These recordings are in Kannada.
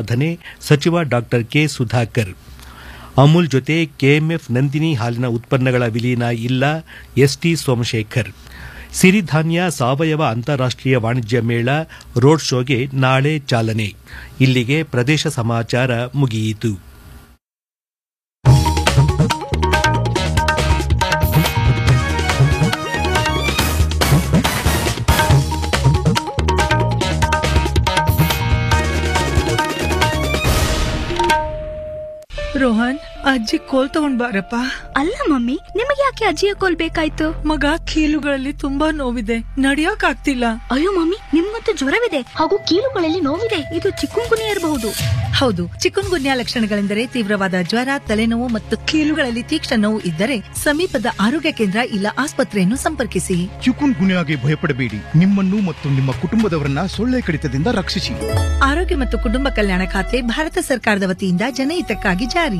ಸಾಧನೆ ಸಚಿವ ಡಾ ಕೆ ಸುಧಾಕರ್ ಅಮೂಲ್ ಜೊತೆ ಕೆಎಂಎಫ್ ನಂದಿನಿ ಹಾಲಿನ ಉತ್ಪನ್ನಗಳ ವಿಲೀನ ಇಲ್ಲ ಎಸ್ಟಿ ಸೋಮಶೇಖರ್ ಸಿರಿಧಾನ್ಯ ಸಾವಯವ ಅಂತಾರಾಷ್ಟೀಯ ವಾಣಿಜ್ಯ ಮೇಳ ರೋಡ್ ಶೋಗೆ ನಾಳೆ ಚಾಲನೆ ಇಲ್ಲಿಗೆ ಪ್ರದೇಶ ಸಮಾಚಾರ ಮುಗಿಯಿತು ರೋಹನ್ ಅಜ್ಜಿ ಕೋಲ್ ತಗೊಂಡ್ ಬಾರಪ್ಪ ಅಲ್ಲ ಮಮ್ಮಿ ನಿಮಗೆ ಯಾಕೆ ಅಜ್ಜಿಯ ಕೋಲ್ ಬೇಕಾಯ್ತು ಮಗ ಕೀಲುಗಳಲ್ಲಿ ತುಂಬಾ ನೋವಿದೆ ನಡಿಯಕ್ ಆಗ್ತಿಲ್ಲ ಅಯ್ಯೋ ಮಮ್ಮಿ ನಿಮ್ಗಂತೂ ಜ್ವರವಿದೆ ಹಾಗೂ ಕೀಲುಗಳಲ್ಲಿ ನೋವಿದೆ ಇದು ಚಿಕ್ಕುಂಗುನಿ ಇರಬಹುದು ಹೌದು ಚಿಕನ್ ಗುನ್ಯಾ ಲಕ್ಷಣಗಳೆಂದರೆ ತೀವ್ರವಾದ ಜ್ವರ ತಲೆನೋವು ಮತ್ತು ಕೀಲುಗಳಲ್ಲಿ ತೀಕ್ಷ್ಣ ನೋವು ಇದ್ದರೆ ಸಮೀಪದ ಆರೋಗ್ಯ ಕೇಂದ್ರ ಇಲ್ಲ ಆಸ್ಪತ್ರೆಯನ್ನು ಸಂಪರ್ಕಿಸಿ ಚಿಕುನ್ ಗುನ್ಯಾಗೆ ಭಯಪಡಬೇಡಿ ನಿಮ್ಮನ್ನು ಮತ್ತು ನಿಮ್ಮ ಕುಟುಂಬದವರನ್ನ ಸೊಳ್ಳೆ ಕಡಿತದಿಂದ ರಕ್ಷಿಸಿ ಆರೋಗ್ಯ ಮತ್ತು ಕುಟುಂಬ ಕಲ್ಯಾಣ ಖಾತೆ ಭಾರತ ಸರ್ಕಾರದ ವತಿಯಿಂದ ಜನಹಿತಕ್ಕಾಗಿ ಜಾರಿ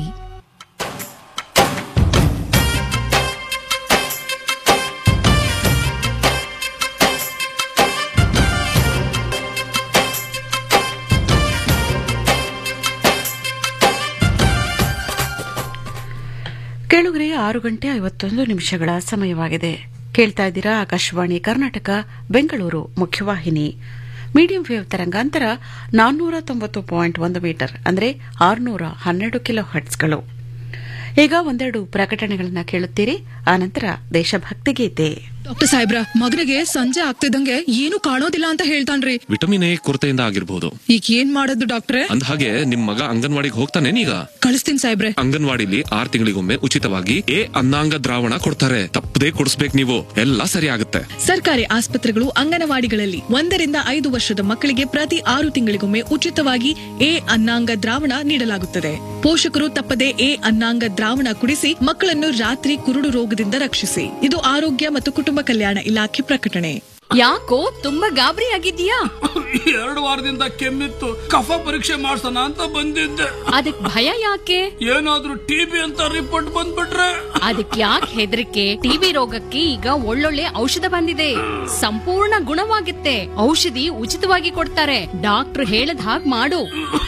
ಕೆಳಗರೆ ಆರು ಗಂಟೆ ಐವತ್ತೊಂದು ನಿಮಿಷಗಳ ಸಮಯವಾಗಿದೆ ಕೇಳ್ತಾ ಇದ್ದೀರಾ ಆಕಾಶವಾಣಿ ಕರ್ನಾಟಕ ಬೆಂಗಳೂರು ಮುಖ್ಯವಾಹಿನಿ ಮೀಡಿಯಂ ವೇವ್ ತರಂಗಾಂತರ ನಾನ್ನೂರ ತೊಂಬತ್ತು ಪಾಯಿಂಟ್ ಒಂದು ಮೀಟರ್ ಅಂದರೆ ಆರುನೂರ ಹನ್ನೆರಡು ಕಿಲೋ ಹರ್ಟ್ಸ್ಗಳು ಈಗ ಒಂದೆರಡು ಪ್ರಕಟಣೆಗಳನ್ನ ಕೇಳುತ್ತೀರಿ ಆನಂತರ ದೇಶಭಕ್ತಿ ಗೀತೆ ಡಾಕ್ಟರ್ ಸಾಹೇಬ್ರ ಮಗನಿಗೆ ಸಂಜೆ ಆಗ್ತಿದ್ದಂಗೆ ಏನು ಕಾಣೋದಿಲ್ಲ ಅಂತ ಹೇಳ್ತಾನ್ರಿ ವಿಟಮಿನ್ ಎ ಕೊರತೆಯಿಂದ ಆಗಿರ್ಬೋದು ಈಗ ಏನ್ ಮಾಡೋದು ಡಾಕ್ಟ್ರೆ ಅಂದ ಹಾಗೆ ನಿಮ್ ಮಗ ಅಂಗನವಾಡಿಗೆ ಹೋಗ್ತಾನೇನೀಗ ಕಳಿಸ್ತೀನಿ ಸಾಹೇಬ್ರೆ ಅಂಗನವಾಡಿಲಿ ಆರ್ ತಿಂಗಳಿಗೊಮ್ಮೆ ಉಚಿತವಾಗಿ ಎ ಅನ್ನಾಂಗ ದ್ರಾವಣ ಕೊಡ್ತಾರೆ ತಪ್ಪದೇ ಕೊಡಿಸ್ಬೇಕು ನೀವು ಎಲ್ಲ ಸರಿ ಆಗುತ್ತೆ ಸರ್ಕಾರಿ ಆಸ್ಪತ್ರೆಗಳು ಅಂಗನವಾಡಿಗಳಲ್ಲಿ ಒಂದರಿಂದ ಐದು ವರ್ಷದ ಮಕ್ಕಳಿಗೆ ಪ್ರತಿ ಆರು ತಿಂಗಳಿಗೊಮ್ಮೆ ಉಚಿತವಾಗಿ ಎ ಅನ್ನಾಂಗ ದ್ರಾವಣ ನೀಡಲಾಗುತ್ತದೆ ಪೋಷಕರು ತಪ್ಪದೆ ಎ ಅನ್ನಾಂಗ ದ್ರಾವಣ ಕುಡಿಸಿ ಮಕ್ಕಳನ್ನು ರಾತ್ರಿ ಕುರುಡು ರೋಗದಿಂದ ರಕ್ಷಿಸಿ ಇದು ಆರೋಗ್ಯ ಮತ್ತು ಕುಟುಂಬ ಕಲ್ಯಾಣ ಇಲಾಖೆ ಪ್ರಕಟಣೆ ಯಾಕೋ ತುಂಬಾ ಗಾಬರಿ ಆಗಿದ್ಯಾ ಎರಡು ವಾರದಿಂದ ಕೆಮ್ಮಿತ್ತು ಕಫ ಪರೀಕ್ಷೆ ಮಾಡ್ಸೋಣ ಅಂತ ಬಂದಿದ್ದೆ ಅದಕ್ ಭಯ ಯಾಕೆ ಏನಾದ್ರೂ ಟಿಬಿ ಅಂತ ರಿಪೋರ್ಟ್ ಬಂದ್ಬಿಟ್ರೆ ಅದಕ್ ಯಾಕೆ ಹೆದರಿಕೆ ಟಿವಿ ರೋಗಕ್ಕೆ ಈಗ ಒಳ್ಳೊಳ್ಳೆ ಔಷಧ ಬಂದಿದೆ ಸಂಪೂರ್ಣ ಗುಣವಾಗುತ್ತೆ ಔಷಧಿ ಉಚಿತವಾಗಿ ಕೊಡ್ತಾರೆ ಡಾಕ್ಟರ್ ಹೇಳದ್ ಹಾಗ್ ಮಾಡು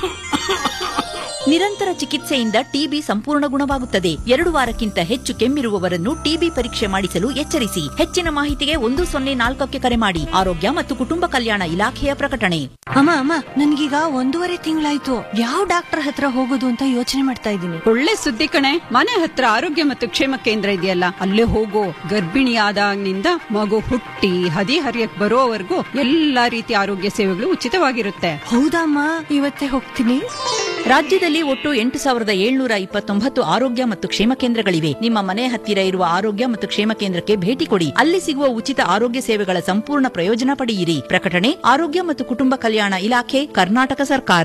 ನಿರಂತರ ಚಿಕಿತ್ಸೆಯಿಂದ ಟಿಬಿ ಸಂಪೂರ್ಣ ಗುಣವಾಗುತ್ತದೆ ಎರಡು ವಾರಕ್ಕಿಂತ ಹೆಚ್ಚು ಕೆಮ್ಮಿರುವವರನ್ನು ಟಿಬಿ ಪರೀಕ್ಷೆ ಮಾಡಿಸಲು ಎಚ್ಚರಿಸಿ ಹೆಚ್ಚಿನ ಮಾಹಿತಿಗೆ ಒಂದು ಸೊನ್ನೆ ನಾಲ್ಕಕ್ಕೆ ಕರೆ ಮಾಡಿ ಆರೋಗ್ಯ ಮತ್ತು ಕುಟುಂಬ ಕಲ್ಯಾಣ ಇಲಾಖೆಯ ಪ್ರಕಟಣೆ ಅಮ್ಮ ಅಮ್ಮ ನನ್ಗೀಗ ಒಂದೂವರೆ ತಿಂಗಳಾಯ್ತು ಯಾವ ಡಾಕ್ಟರ್ ಹತ್ರ ಹೋಗೋದು ಅಂತ ಯೋಚನೆ ಮಾಡ್ತಾ ಇದ್ದೀನಿ ಒಳ್ಳೆ ಸುದ್ದಿ ಕಣೆ ಮನೆ ಹತ್ರ ಆರೋಗ್ಯ ಮತ್ತು ಕ್ಷೇಮ ಕೇಂದ್ರ ಇದೆಯಲ್ಲ ಅಲ್ಲೇ ಹೋಗೋ ಗರ್ಭಿಣಿ ಆದಾಗಿನಿಂದ ಮಗು ಹುಟ್ಟಿ ಹದಿ ಹರಿಯಕ್ ಬರೋವರೆಗೂ ಎಲ್ಲಾ ರೀತಿಯ ಆರೋಗ್ಯ ಸೇವೆಗಳು ಉಚಿತವಾಗಿರುತ್ತೆ ಹೌದಮ್ಮ ಇವತ್ತೇ ಹೋಗ್ತೀನಿ ರಾಜ್ಯದಲ್ಲಿ ಒಟ್ಟು ಎಂಟು ಸಾವಿರದ ಏಳ್ನೂರ ಇಪ್ಪತ್ತೊಂಬತ್ತು ಆರೋಗ್ಯ ಮತ್ತು ಕ್ಷೇಮ ಕೇಂದ್ರಗಳಿವೆ ನಿಮ್ಮ ಮನೆ ಹತ್ತಿರ ಇರುವ ಆರೋಗ್ಯ ಮತ್ತು ಕ್ಷೇಮ ಕೇಂದ್ರಕ್ಕೆ ಭೇಟಿ ಕೊಡಿ ಅಲ್ಲಿ ಸಿಗುವ ಉಚಿತ ಆರೋಗ್ಯ ಸೇವೆಗಳ ಸಂಪೂರ್ಣ ಪ್ರಯೋಜನ ಪಡೆಯಿರಿ ಪ್ರಕಟಣೆ ಆರೋಗ್ಯ ಮತ್ತು ಕುಟುಂಬ ಕಲ್ಯಾಣ ಇಲಾಖೆ ಕರ್ನಾಟಕ ಸರ್ಕಾರ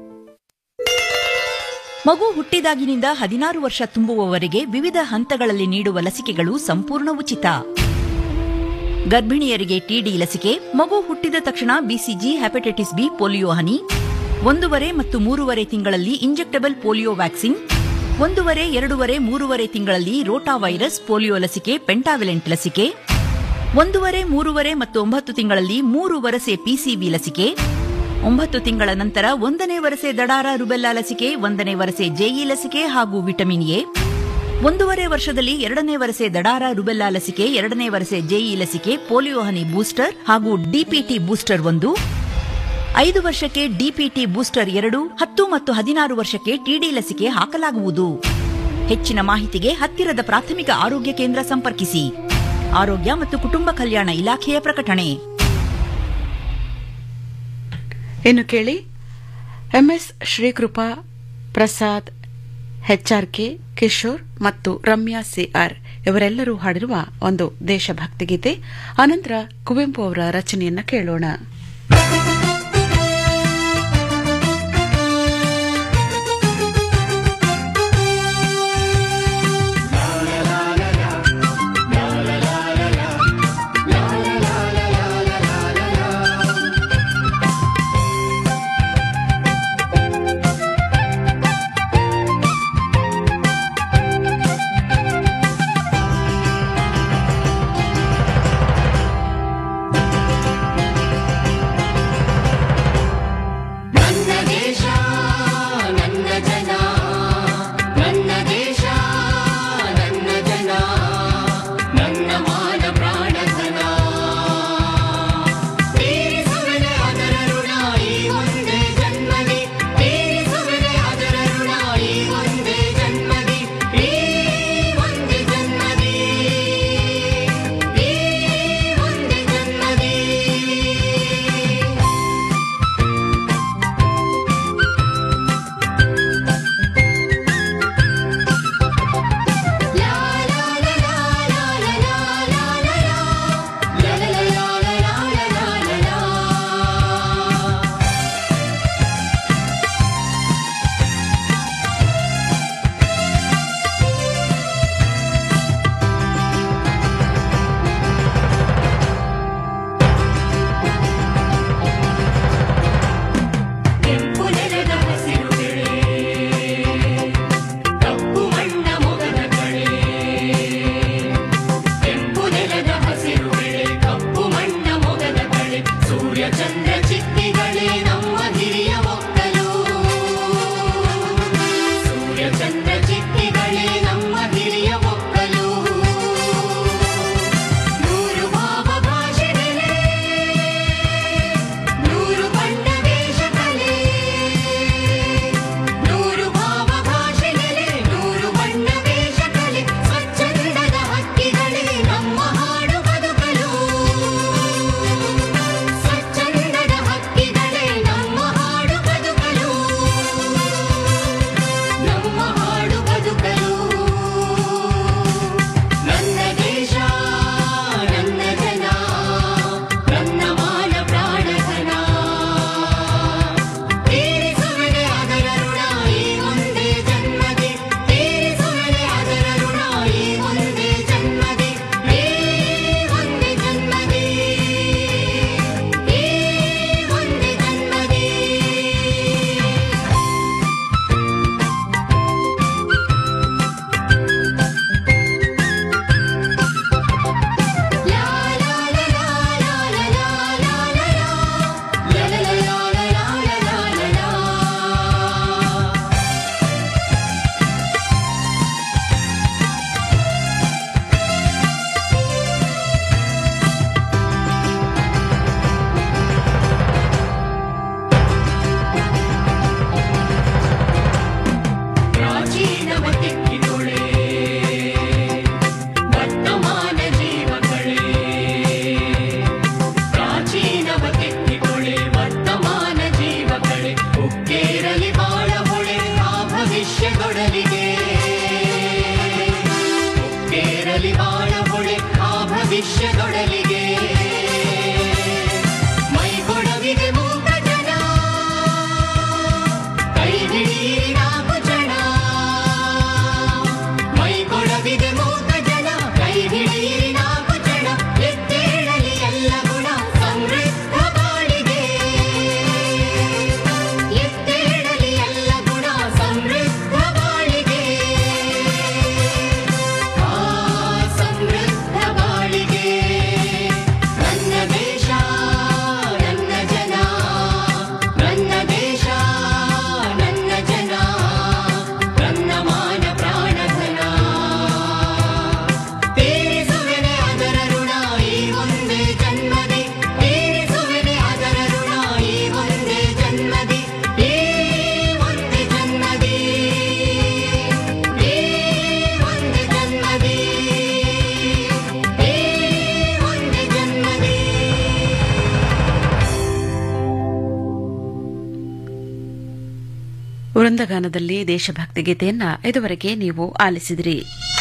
ಮಗು ಹುಟ್ಟಿದಾಗಿನಿಂದ ಹದಿನಾರು ವರ್ಷ ತುಂಬುವವರೆಗೆ ವಿವಿಧ ಹಂತಗಳಲ್ಲಿ ನೀಡುವ ಲಸಿಕೆಗಳು ಸಂಪೂರ್ಣ ಉಚಿತ ಗರ್ಭಿಣಿಯರಿಗೆ ಟಿಡಿ ಲಸಿಕೆ ಮಗು ಹುಟ್ಟಿದ ತಕ್ಷಣ ಬಿಸಿಜಿ ಹೆಪಟೈಟಿಸ್ ಬಿ ಪೋಲಿಯೋ ಹನಿ ಒಂದೂವರೆ ಮತ್ತು ಮೂರುವರೆ ತಿಂಗಳಲ್ಲಿ ಇಂಜೆಕ್ಟಬಲ್ ಪೋಲಿಯೋ ವ್ಯಾಕ್ಸಿನ್ ಒಂದೂವರೆ ಎರಡೂವರೆ ಮೂರುವರೆ ತಿಂಗಳಲ್ಲಿ ರೋಟಾ ವೈರಸ್ ಪೋಲಿಯೋ ಲಸಿಕೆ ಪೆಂಟಾವಿಲೆಂಟ್ ಲಸಿಕೆ ಒಂದೂವರೆ ಮೂರುವರೆ ಮತ್ತು ಒಂಬತ್ತು ತಿಂಗಳಲ್ಲಿ ಮೂರು ವರಸೆ ಪಿಸಿಬಿ ಲಸಿಕೆ ಒಂಬತ್ತು ತಿಂಗಳ ನಂತರ ಒಂದನೇ ವರಸೆ ದಡಾರ ರುಬೆಲ್ಲಾ ಲಸಿಕೆ ಒಂದನೇ ವರಸೆ ಜೆಇ ಲಸಿಕೆ ಹಾಗೂ ವಿಟಮಿನ್ ಎ ಒಂದೂವರೆ ವರ್ಷದಲ್ಲಿ ಎರಡನೇ ವರಸೆ ದಡಾರ ರುಬೆಲ್ಲಾ ಲಸಿಕೆ ಎರಡನೇ ವರಸೆ ಜೆಇ ಲಸಿಕೆ ಪೋಲಿಯೋ ಹನಿ ಬೂಸ್ಟರ್ ಹಾಗೂ ಡಿಪಿಟಿ ಬೂಸ್ಟರ್ ಒಂದು ಐದು ವರ್ಷಕ್ಕೆ ಡಿಪಿಟಿ ಬೂಸ್ಟರ್ ಎರಡು ಹತ್ತು ಮತ್ತು ಹದಿನಾರು ವರ್ಷಕ್ಕೆ ಟಿಡಿ ಲಸಿಕೆ ಹಾಕಲಾಗುವುದು ಹೆಚ್ಚಿನ ಮಾಹಿತಿಗೆ ಹತ್ತಿರದ ಪ್ರಾಥಮಿಕ ಆರೋಗ್ಯ ಕೇಂದ್ರ ಸಂಪರ್ಕಿಸಿ ಆರೋಗ್ಯ ಮತ್ತು ಕುಟುಂಬ ಕಲ್ಯಾಣ ಇಲಾಖೆಯ ಪ್ರಕಟಣೆ ಇನ್ನು ಕೇಳಿ ಎಂಎಸ್ ಶ್ರೀಕೃಪಾ ಪ್ರಸಾದ್ ಹೆಚ್ಆರ್ಕೆ ಕಿಶೋರ್ ಮತ್ತು ರಮ್ಯಾ ಸಿಆರ್ ಇವರೆಲ್ಲರೂ ಹಾಡಿರುವ ಒಂದು ದೇಶಭಕ್ತಿ ಗೀತೆ ಅನಂತರ ಕುವೆಂಪು ಅವರ ರಚನೆಯನ್ನ ಕೇಳೋಣ ಭವಿಷ್ಯದೊಡಲಿಗೆ ಕೇರಲಿ ಬಾಳ ಹೊಳೆ ಆ ಭವಿಷ್ಯದೊಡಲಿಗೆ ಮೈಗೊಡವಿಗೆ ಮೂಕ ಜನ ಕೈ ಹಿಡೀರಿ ನಾಲ್ಕು ಜನ ಮೈಗೊಡವಿಗೆ ಮೂಕ ಜನ ಕೈ ಹಿಡೀರಿ ನಾಲ್ಕು ಜನ ಎದ್ದೇಳಲಿ ಎಲ್ಲ ಗುಣ ಸಮೃದ್ಧ ಬಾಳಿಗೆ ಎದ್ದೇಳಲಿ ಎಲ್ಲ ಗುಣ ಸಮೃದ್ಧ ಬಾಳಿಗೆ ಆ ಸಮೃದ್ಧ ಬಾಳಿಗೆ ನನ್ನ ದೇಶ ನನ್ನ ಜನ ನನ್ನ ದೇಶ ನನ್ನ ಜನ ನನ್ನ ಮಾನ ಪ್ರಾಣಧನ ತೀರಿಸುವೆನೆ ಅದರ ಋಣ ಈ ಒಂದೇ ಜನ್ಮದಿ ತೀರಿಸುವೆನೆ ಅದರ ಋಣ ಈ ಒಂದೇ ಜನ್ಮದಿ ಈ ಒಂದೇ ಜನ್ಮದಿ ಈ ಒಂದೇ ಜನ್ಮದಿ ಈ ಒಂದೇ ಜನ್ಮದಿ ವೃಂದಗಾನದಲ್ಲಿ ದೇಶಭಕ್ತಿ ಗೀತೆಯನ್ನ ಇದುವರೆಗೆ ನೀವು ಆಲಿಸಿದಿರಿ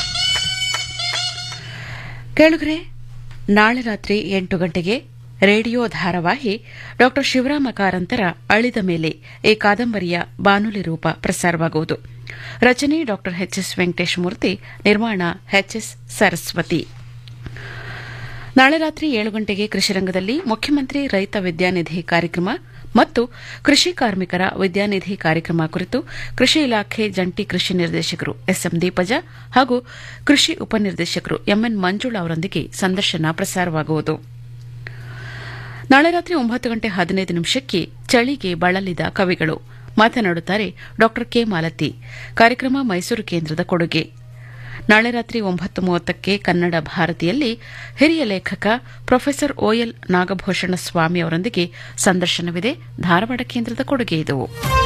ಕೇಳುಗರೆ ನಾಳೆ ರಾತ್ರಿ ಎಂಟು ಗಂಟೆಗೆ ರೇಡಿಯೋ ಧಾರಾವಾಹಿ ಡಾ ಶಿವರಾಮ ಕಾರಂತರ ಅಳಿದ ಮೇಲೆ ಈ ಕಾದಂಬರಿಯ ಬಾನುಲಿ ರೂಪ ಪ್ರಸಾರವಾಗುವುದು ರಚನೆ ಡಾ ಎಚ್ಎಸ್ ವೆಂಕಟೇಶ್ ಮೂರ್ತಿ ನಿರ್ಮಾಣ ಎಚ್ಎಸ್ ಸರಸ್ವತಿ ನಾಳೆ ರಾತ್ರಿ ಏಳು ಗಂಟೆಗೆ ಕೃಷಿರಂಗದಲ್ಲಿ ಮುಖ್ಯಮಂತ್ರಿ ರೈತ ವಿದ್ಯಾನಿಧಿ ಕಾರ್ಯಕ್ರಮ ಮತ್ತು ಕೃಷಿ ಕಾರ್ಮಿಕರ ವಿದ್ಯಾನಿಧಿ ಕಾರ್ಯಕ್ರಮ ಕುರಿತು ಕೃಷಿ ಇಲಾಖೆ ಜಂಟಿ ಕೃಷಿ ನಿರ್ದೇಶಕರು ಎಸ್ಎಂ ದೀಪಜ ಹಾಗೂ ಕೃಷಿ ಉಪನಿರ್ದೇಶಕರು ಎಂಎನ್ ಮಂಜುಳಾ ಅವರೊಂದಿಗೆ ಸಂದರ್ಶನ ಪ್ರಸಾರವಾಗುವುದು ನಾಳೆ ರಾತ್ರಿ ಒಂಬತ್ತು ಗಂಟೆ ಹದಿನೈದು ನಿಮಿಷಕ್ಕೆ ಚಳಿಗೆ ಬಳಲಿದ ಕವಿಗಳು ಮಾತನಾಡುತ್ತಾರೆ ಡಾ ಕೆ ಮಾಲತಿ ಕಾರ್ಯಕ್ರಮ ಮೈಸೂರು ಕೇಂದ್ರದ ಕೊಡುಗೆ ನಾಳೆ ರಾತ್ರಿ ಒಂಬತ್ತು ಮೂವತ್ತಕ್ಕೆ ಕನ್ನಡ ಭಾರತಿಯಲ್ಲಿ ಹಿರಿಯ ಲೇಖಕ ಪ್ರೊಫೆಸರ್ ಓಎಲ್ ನಾಗಭೂಷಣ ಸ್ವಾಮಿ ಅವರೊಂದಿಗೆ ಸಂದರ್ಶನವಿದೆ ಧಾರವಾಡ ಕೇಂದ್ರದ ಕೊಡುಗೆ ಇದು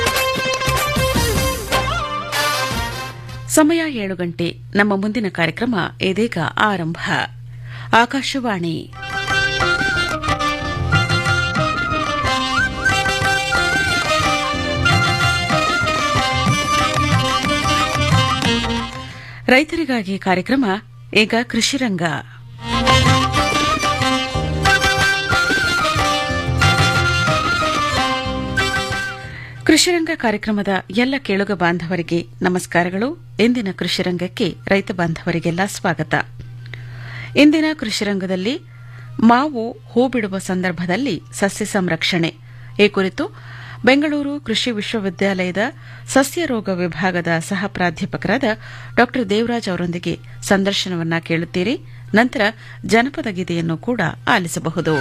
ಸಮಯ ಏಳು ಗಂಟೆ ನಮ್ಮ ಮುಂದಿನ ಕಾರ್ಯಕ್ರಮ ಇದೀಗ ಆರಂಭ ಆಕಾಶವಾಣಿ ರೈತರಿಗಾಗಿ ಕಾರ್ಯಕ್ರಮ ಈಗ ಕೃಷಿರಂಗ ಕೃಷಿರಂಗ ಕಾರ್ಯಕ್ರಮದ ಎಲ್ಲ ಕೇಳುಗ ಬಾಂಧವರಿಗೆ ನಮಸ್ಕಾರಗಳು ಇಂದಿನ ಕೃಷಿರಂಗಕ್ಕೆ ರೈತ ಬಾಂಧವರಿಗೆಲ್ಲ ಸ್ವಾಗತ ಇಂದಿನ ಕೃಷಿರಂಗದಲ್ಲಿ ಮಾವು ಹೂ ಬಿಡುವ ಸಂದರ್ಭದಲ್ಲಿ ಸಸ್ಯ ಸಂರಕ್ಷಣೆ ಈ ಕುರಿತು ಬೆಂಗಳೂರು ಕೃಷಿ ವಿಶ್ವವಿದ್ಯಾಲಯದ ಸಸ್ಯ ರೋಗ ವಿಭಾಗದ ಸಹ ಪ್ರಾಧ್ಯಾಪಕರಾದ ಡಾ ದೇವರಾಜ್ ಅವರೊಂದಿಗೆ ಸಂದರ್ಶನವನ್ನ ಕೇಳುತ್ತೀರಿ ನಂತರ ಜನಪದ ಗೀತೆಯನ್ನು ಕೂಡ ಆಲಿಸಬಹುದು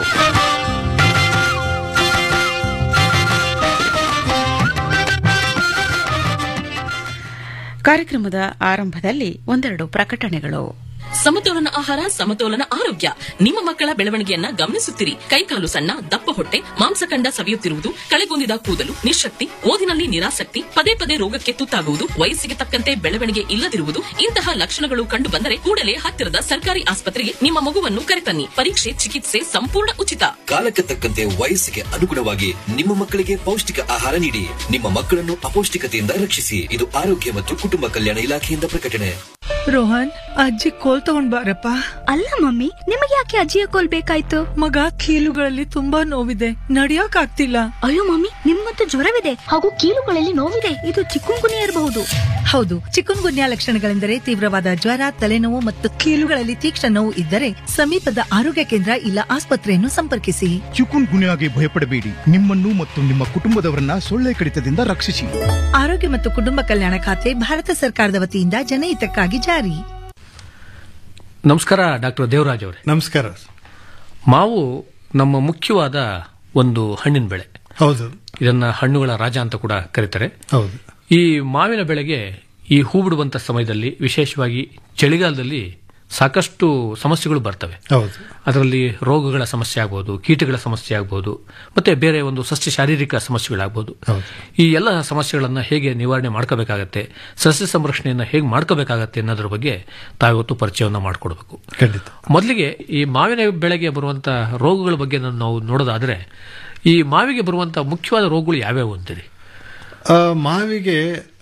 ಕಾರ್ಯಕ್ರಮದ ಆರಂಭದಲ್ಲಿ ಒಂದೆರಡು ಪ್ರಕಟಣೆಗಳು ಸಮತೋಲನ ಆಹಾರ ಸಮತೋಲನ ಆರೋಗ್ಯ ನಿಮ್ಮ ಮಕ್ಕಳ ಬೆಳವಣಿಗೆಯನ್ನ ಗಮನಿಸುತ್ತಿರಿ ಕೈಕಾಲು ಸಣ್ಣ ದಪ್ಪ ಹೊಟ್ಟೆ ಮಾಂಸಖಂಡ ಸವಿಯುತ್ತಿರುವುದು ಕಳೆಗುಂದಿದ ಕೂದಲು ನಿಶಕ್ತಿ ಓದಿನಲ್ಲಿ ನಿರಾಸಕ್ತಿ ಪದೇ ಪದೇ ರೋಗಕ್ಕೆ ತುತ್ತಾಗುವುದು ವಯಸ್ಸಿಗೆ ತಕ್ಕಂತೆ ಬೆಳವಣಿಗೆ ಇಲ್ಲದಿರುವುದು ಇಂತಹ ಲಕ್ಷಣಗಳು ಕಂಡು ಬಂದರೆ ಕೂಡಲೇ ಹತ್ತಿರದ ಸರ್ಕಾರಿ ಆಸ್ಪತ್ರೆಗೆ ನಿಮ್ಮ ಮಗುವನ್ನು ಕರೆತನ್ನಿ ಪರೀಕ್ಷೆ ಚಿಕಿತ್ಸೆ ಸಂಪೂರ್ಣ ಉಚಿತ ಕಾಲಕ್ಕೆ ತಕ್ಕಂತೆ ವಯಸ್ಸಿಗೆ ಅನುಗುಣವಾಗಿ ನಿಮ್ಮ ಮಕ್ಕಳಿಗೆ ಪೌಷ್ಟಿಕ ಆಹಾರ ನೀಡಿ ನಿಮ್ಮ ಮಕ್ಕಳನ್ನು ಅಪೌಷ್ಟಿಕತೆಯಿಂದ ರಕ್ಷಿಸಿ ಇದು ಆರೋಗ್ಯ ಮತ್ತು ಕುಟುಂಬ ಕಲ್ಯಾಣ ಇಲಾಖೆಯಿಂದ ಪ್ರಕಟಣೆ ರೋಹನ್ ಅಜ್ಜಿ ಕೋಲ್ ತಗೊಂಡ್ ಬಾರಪ್ಪ ಅಲ್ಲ ಮಮ್ಮಿ ನಿಮಗೆ ಯಾಕೆ ಅಜ್ಜಿಯ ಕೋಲ್ ಬೇಕಾಯ್ತು ಮಗ ಕೀಲುಗಳಲ್ಲಿ ತುಂಬಾ ನೋವಿದೆ ನಡಿಯಕ್ ಆಗ್ತಿಲ್ಲ ಅಯ್ಯೋ ಮಮ್ಮಿ ನಿಮ್ಗಂತೂ ಜ್ವರವಿದೆ ಹಾಗೂ ಕೀಲುಗಳಲ್ಲಿ ನೋವಿದೆ ಇದು ಚಿಕ್ಕುಂಗುನಿ ಇರಬಹುದು ಹೌದು ಚಿಕನ್ ಗುನ್ಯಾ ಲಕ್ಷಣಗಳೆಂದರೆ ತೀವ್ರವಾದ ಜ್ವರ ತಲೆನೋವು ಮತ್ತು ಕೀಲುಗಳಲ್ಲಿ ತೀಕ್ಷ್ಣ ನೋವು ಇದ್ದರೆ ಸಮೀಪದ ಆರೋಗ್ಯ ಕೇಂದ್ರ ಇಲ್ಲ ಆಸ್ಪತ್ರೆಯನ್ನು ಸಂಪರ್ಕಿಸಿ ಚಿಕುನ್ ಗುನ್ಯಾಗೆ ಭಯಪಡಬೇಡಿ ನಿಮ್ಮನ್ನು ಮತ್ತು ನಿಮ್ಮ ಕುಟುಂಬದವರನ್ನ ಸೊಳ್ಳೆ ಕಡಿತದಿಂದ ರಕ್ಷಿಸಿ ಆರೋಗ್ಯ ಮತ್ತು ಕುಟುಂಬ ಕಲ್ಯಾಣ ಖಾತೆ ಭಾರತ ಸರ್ಕಾರದ ವತಿಯಿಂದ ಜನಹಿತಕ್ಕಾಗಿ ಜಾರಿ ನಮಸ್ಕಾರ ಡಾಕ್ಟರ್ ದೇವರಾಜ್ ಅವರೇ ನಮಸ್ಕಾರ ಮಾವು ನಮ್ಮ ಮುಖ್ಯವಾದ ಒಂದು ಹಣ್ಣಿನ ಬೆಳೆ ಹೌದು ಇದನ್ನ ಹಣ್ಣುಗಳ ರಾಜ ಅಂತ ಕೂಡ ಕರೀತಾರೆ ಹೌದು ಈ ಮಾವಿನ ಬೆಳೆಗೆ ಈ ಹೂ ಬಿಡುವಂತ ಸಮಯದಲ್ಲಿ ವಿಶೇಷವಾಗಿ ಚಳಿಗಾಲದಲ್ಲಿ ಸಾಕಷ್ಟು ಸಮಸ್ಯೆಗಳು ಬರ್ತವೆ ಹೌದು ಅದರಲ್ಲಿ ರೋಗಗಳ ಸಮಸ್ಯೆ ಆಗ್ಬೋದು ಕೀಟಗಳ ಸಮಸ್ಯೆ ಆಗ್ಬೋದು ಮತ್ತೆ ಬೇರೆ ಒಂದು ಸಸ್ಯ ಶಾರೀರಿಕ ಸಮಸ್ಯೆಗಳಾಗ್ಬೋದು ಈ ಎಲ್ಲ ಸಮಸ್ಯೆಗಳನ್ನ ಹೇಗೆ ನಿವಾರಣೆ ಮಾಡ್ಕೋಬೇಕಾಗತ್ತೆ ಸಸ್ಯ ಸಂರಕ್ಷಣೆಯನ್ನ ಹೇಗೆ ಮಾಡ್ಕೋಬೇಕಾಗತ್ತೆ ಅನ್ನೋದ್ರ ಬಗ್ಗೆ ತಾವಿವತ್ತು ಪರಿಚಯವನ್ನ ಮಾಡಿಕೊಡ್ಬೇಕು ಖಂಡಿತ ಮೊದಲಿಗೆ ಈ ಮಾವಿನ ಬೆಳೆಗೆ ಬರುವಂತ ರೋಗಗಳ ಬಗ್ಗೆ ನಾವು ನೋಡೋದಾದ್ರೆ ಈ ಮಾವಿಗೆ ಬರುವಂತ ಮುಖ್ಯವಾದ ರೋಗಗಳು ಯಾವ್ಯಾವು ಅಂತೀರಿ ಆ, ಮಾವಿಗೆ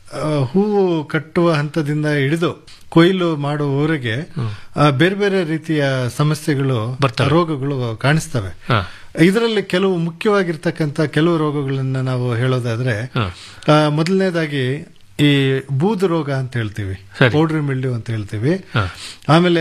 ಆ, ಹೂವು ಕಟ್ಟುವ ಹಂತದಿಂದ ಹಿಡಿದು ಕೊಯ್ಲು ಮಾಡುವವರೆಗೆ ಆ, ಬೇರೆ ಬೇರೆ ರೀತಿಯ ಸಮಸ್ಯೆಗಳು ರೋಗಗಳು ಕಾಣಿಸ್ತವೆ ಇದರಲ್ಲಿ ಕೆಲವು ಮುಖ್ಯವಾಗಿರ್ತಕ್ಕಂಥ ಕೆಲವು ರೋಗಗಳನ್ನ ನಾವು ಹೇಳೋದಾದ್ರೆ ಆ, ಮೊದಲನೇದಾಗಿ ಈ ಬೂದು ರೋಗ ಅಂತ ಹೇಳ್ತೀವಿ ಪೌಡ್ರಿ ಮಿಲ್ಡ್ಯೂ ಅಂತ ಹೇಳ್ತೀವಿ ಆಮೇಲೆ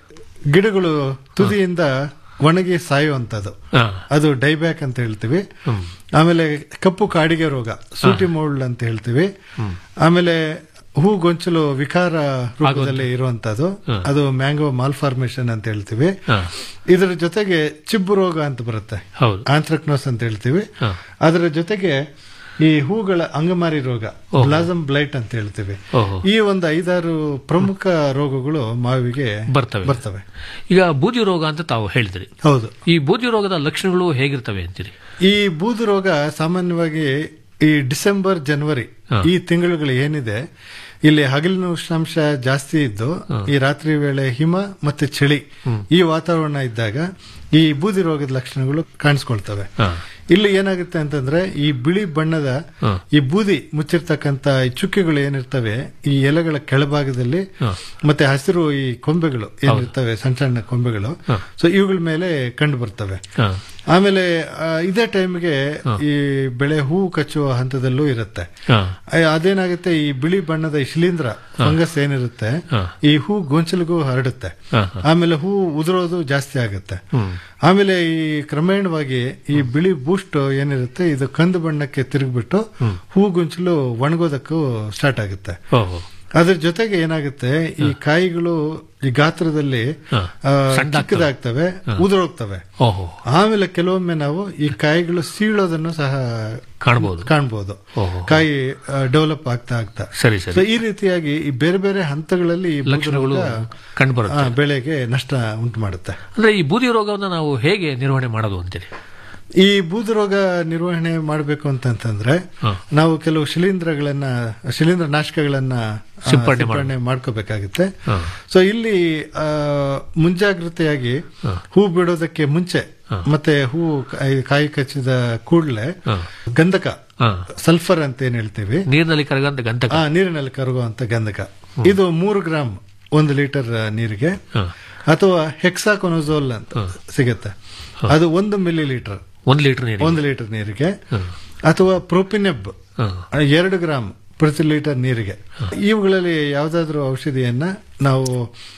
ಗಿಡಗಳು ತುದಿಯಿಂದ ಒಣಗಿ ಸಾಯುವಂಥದ್ದು ಅದು ಡೈಬ್ಯಾಕ್ ಅಂತ ಹೇಳ್ತೀವಿ ಆಮೇಲೆ ಕಪ್ಪು ಕಾಡಿಗೆ ರೋಗ ಸೂಟಿ ಮೋಲ್ಡ್ ಅಂತ ಹೇಳ್ತೀವಿ ಆಮೇಲೆ ಹೂ ಗೊಂಚಲು ವಿಕಾರ ರೂಪದಲ್ಲಿ ಇರುವಂತದ್ದು ಅದು ಮ್ಯಾಂಗೋ ಮಾಲ್ಫಾರ್ಮೇಶನ್ ಅಂತ ಹೇಳ್ತೀವಿ ಇದರ ಜೊತೆಗೆ ಚಿಬ್ಬು ರೋಗ ಅಂತ ಬರುತ್ತೆ ಆಂಥ್ರಕ್ನೋಸ್ ಅಂತ ಹೇಳ್ತೀವಿ ಅದರ ಜೊತೆಗೆ ಈ ಹೂಗಳ ಅಂಗಮಾರಿ ರೋಗ ಬ್ಲಾಸಮ್ ಬ್ಲೈಟ್ ಅಂತ ಹೇಳ್ತೀವಿ ಈ ಒಂದು ಐದಾರು ಪ್ರಮುಖ ರೋಗಗಳು ಮಾವಿಗೆ ಬರ್ತವೆ ಬರ್ತವೆ ಈಗ ಬೂದಿ ರೋಗ ಅಂತ ತಾವು ಹೇಳಿದ್ರಿ ಹೌದು ಈ ಬೂದಿ ರೋಗದ ಲಕ್ಷಣಗಳು ಹೇಗಿರ್ತವೆ ಅಂತೀರಿ ಈ ಬೂದು ರೋಗ ಸಾಮಾನ್ಯವಾಗಿ ಈ ಡಿಸೆಂಬರ್ ಜನವರಿ ಈ ತಿಂಗಳುಗಳು ಏನಿದೆ ಇಲ್ಲಿ ಹಗಲಿನ ಉಷ್ಣಾಂಶ ಜಾಸ್ತಿ ಇದ್ದು ಈ ರಾತ್ರಿ ವೇಳೆ ಹಿಮ ಮತ್ತೆ ಚಳಿ ಈ ವಾತಾವರಣ ಇದ್ದಾಗ ಈ ಬೂದಿ ರೋಗದ ಲಕ್ಷಣಗಳು ಕಾಣಿಸ್ಕೊಳ್ತವೆ ಇಲ್ಲಿ ಏನಾಗುತ್ತೆ ಅಂತಂದ್ರೆ ಈ ಬಿಳಿ ಬಣ್ಣದ ಈ ಬೂದಿ ಮುಚ್ಚಿರ್ತಕ್ಕಂತ ಈ ಚುಕ್ಕೆಗಳು ಏನಿರ್ತವೆ ಈ ಎಲೆಗಳ ಕೆಳಭಾಗದಲ್ಲಿ ಮತ್ತೆ ಹಸಿರು ಈ ಕೊಂಬೆಗಳು ಏನಿರ್ತವೆ ಸಣ್ಣ ಸಣ್ಣ ಕೊಂಬೆಗಳು ಸೊ ಇವುಗಳ ಮೇಲೆ ಕಂಡು ಬರ್ತವೆ ಆಮೇಲೆ ಆ, ಇದೇ ಟೈಮ್ಗೆ ಈ ಬೆಳೆ ಹೂ ಕಚ್ಚುವ ಹಂತದಲ್ಲೂ ಇರುತ್ತೆ ಆ, ಅದೇನಾಗುತ್ತೆ ಈ ಬಿಳಿ ಬಣ್ಣದ ಈ ಶಿಲೀಂಧ್ರ ಫಂಗಸ್ ಏನಿರುತ್ತೆ ಈ ಹೂ ಗೊಂಚಲಿಗೂ ಹರಡುತ್ತೆ ಆಮೇಲೆ ಹೂ ಉದುರೋದು ಜಾಸ್ತಿ ಆಗುತ್ತೆ ಆಮೇಲೆ ಈ ಕ್ರಮೇಣವಾಗಿ ಈ ಬಿಳಿ ಬೂಸ್ಟ್ ಏನಿರುತ್ತೆ ಇದು ಕಂದು ಬಣ್ಣಕ್ಕೆ ತಿರುಗ್ಬಿಟ್ಟು ಹೂ ಗೊಂಚಲು ಒಣಗೋದಕ್ಕೂ ಸ್ಟಾರ್ಟ್ ಆಗುತ್ತೆ ಅದ್ರ ಜೊತೆಗೆ ಏನಾಗುತ್ತೆ ಈ ಕಾಯಿಗಳು ಈ ಗಾತ್ರದಲ್ಲಿ ಆ, ಚಿಕ್ಕದಾಗ್ತವೆ ಉದುರೋಗ್ತವೆ ಆಮೇಲೆ ಕೆಲವೊಮ್ಮೆ ನಾವು ಈ ಕಾಯಿಗಳು ಸೀಳೋದನ್ನು ಸಹ ಕಾಣಬಹುದು ಕಾಣಬಹುದು ಕಾಯಿ ಡೆವಲಪ್ ಆಗ್ತಾ ಆಗ್ತಾ ಸರಿ ಸರಿ So, ಈ ರೀತಿಯಾಗಿ ಈ ಬೇರೆ ಬೇರೆ ಹಂತಗಳಲ್ಲಿ ಈ ಬೂದು ಲಕ್ಷಣಗಳು ರೋಗ, ಕಂಡುಬರುತ್ತೆ. ಆ, ಬೆಳೆಗೆ ನಷ್ಟ ಉಂಟು ಮಾಡುತ್ತೆ ಅಂದ್ರೆ ಈ ಬೂದಿ ರೋಗವನ್ನು ನಾವು ಹೇಗೆ ನಿರ್ವಹಣೆ ಮಾಡೋದು ಅಂತೀರಿ ಈ ಬೂದು ರೋಗ ನಿರ್ವಹಣೆ ಮಾಡಬೇಕು ಅಂತಂತಂದ್ರೆ ನಾವು ಕೆಲವು ಶಿಲೀಂಧ್ರಗಳನ್ನ ಶಿಲೀಂಧ್ರ ನಾಶಕಗಳನ್ನ ಆ, ಸಿಂಪಡಣೆ ಸಿಂಪಡಣೆ ಮಾಡ್ಕೋಬೇಕಾಗುತ್ತೆ ಸೊ ಇಲ್ಲಿ ಆ, ಮುಂಜಾಗ್ರತೆಯಾಗಿ ಹೂ ಬಿಡೋದಕ್ಕೆ ಮುಂಚೆ ಮತ್ತೆ ಹೂ ಕಾಯಿ- ಕಾಯಿ ಕಚ್ಚಿದ ಕೂಡಲೇ ಗಂಧಕ ಸಲ್ಫರ್ ಅಂತ ಏನ್ ಹೇಳ್ತೀವಿ ನೀರಿನಲ್ಲಿ ಕರಗಂತ ಗಂಧಕ ಆ, ನೀರಿನಲ್ಲಿ ಕರಗುವಂತ ಗಂಧಕ ಇದು ಮೂರು ಗ್ರಾಮ್ ಒಂದು ಲೀಟರ್ ನೀರಿಗೆ ಅಥವಾ ಹೆಕ್ಸಾಕೊನೋಸೋಲ್ ಅಂತ ಸಿಗುತ್ತೆ ಅದು ಒಂದು ಮಿಲಿ ಲೀಟರ್ ಒಂದು ಲೀಟರ್ ನೀರು ಒಂದು ಲೀಟರ್ ನೀರಿಗೆ ಅಥವಾ ಪ್ರೋಪಿನೆಬ್ ಎರಡು ಗ್ರಾಮ್ ಪ್ರತಿ ಲೀಟರ್ ನೀರಿಗೆ ಇವುಗಳಲ್ಲಿ ಯಾವುದಾದ್ರೂ ಔಷಧಿಯನ್ನ ನಾವು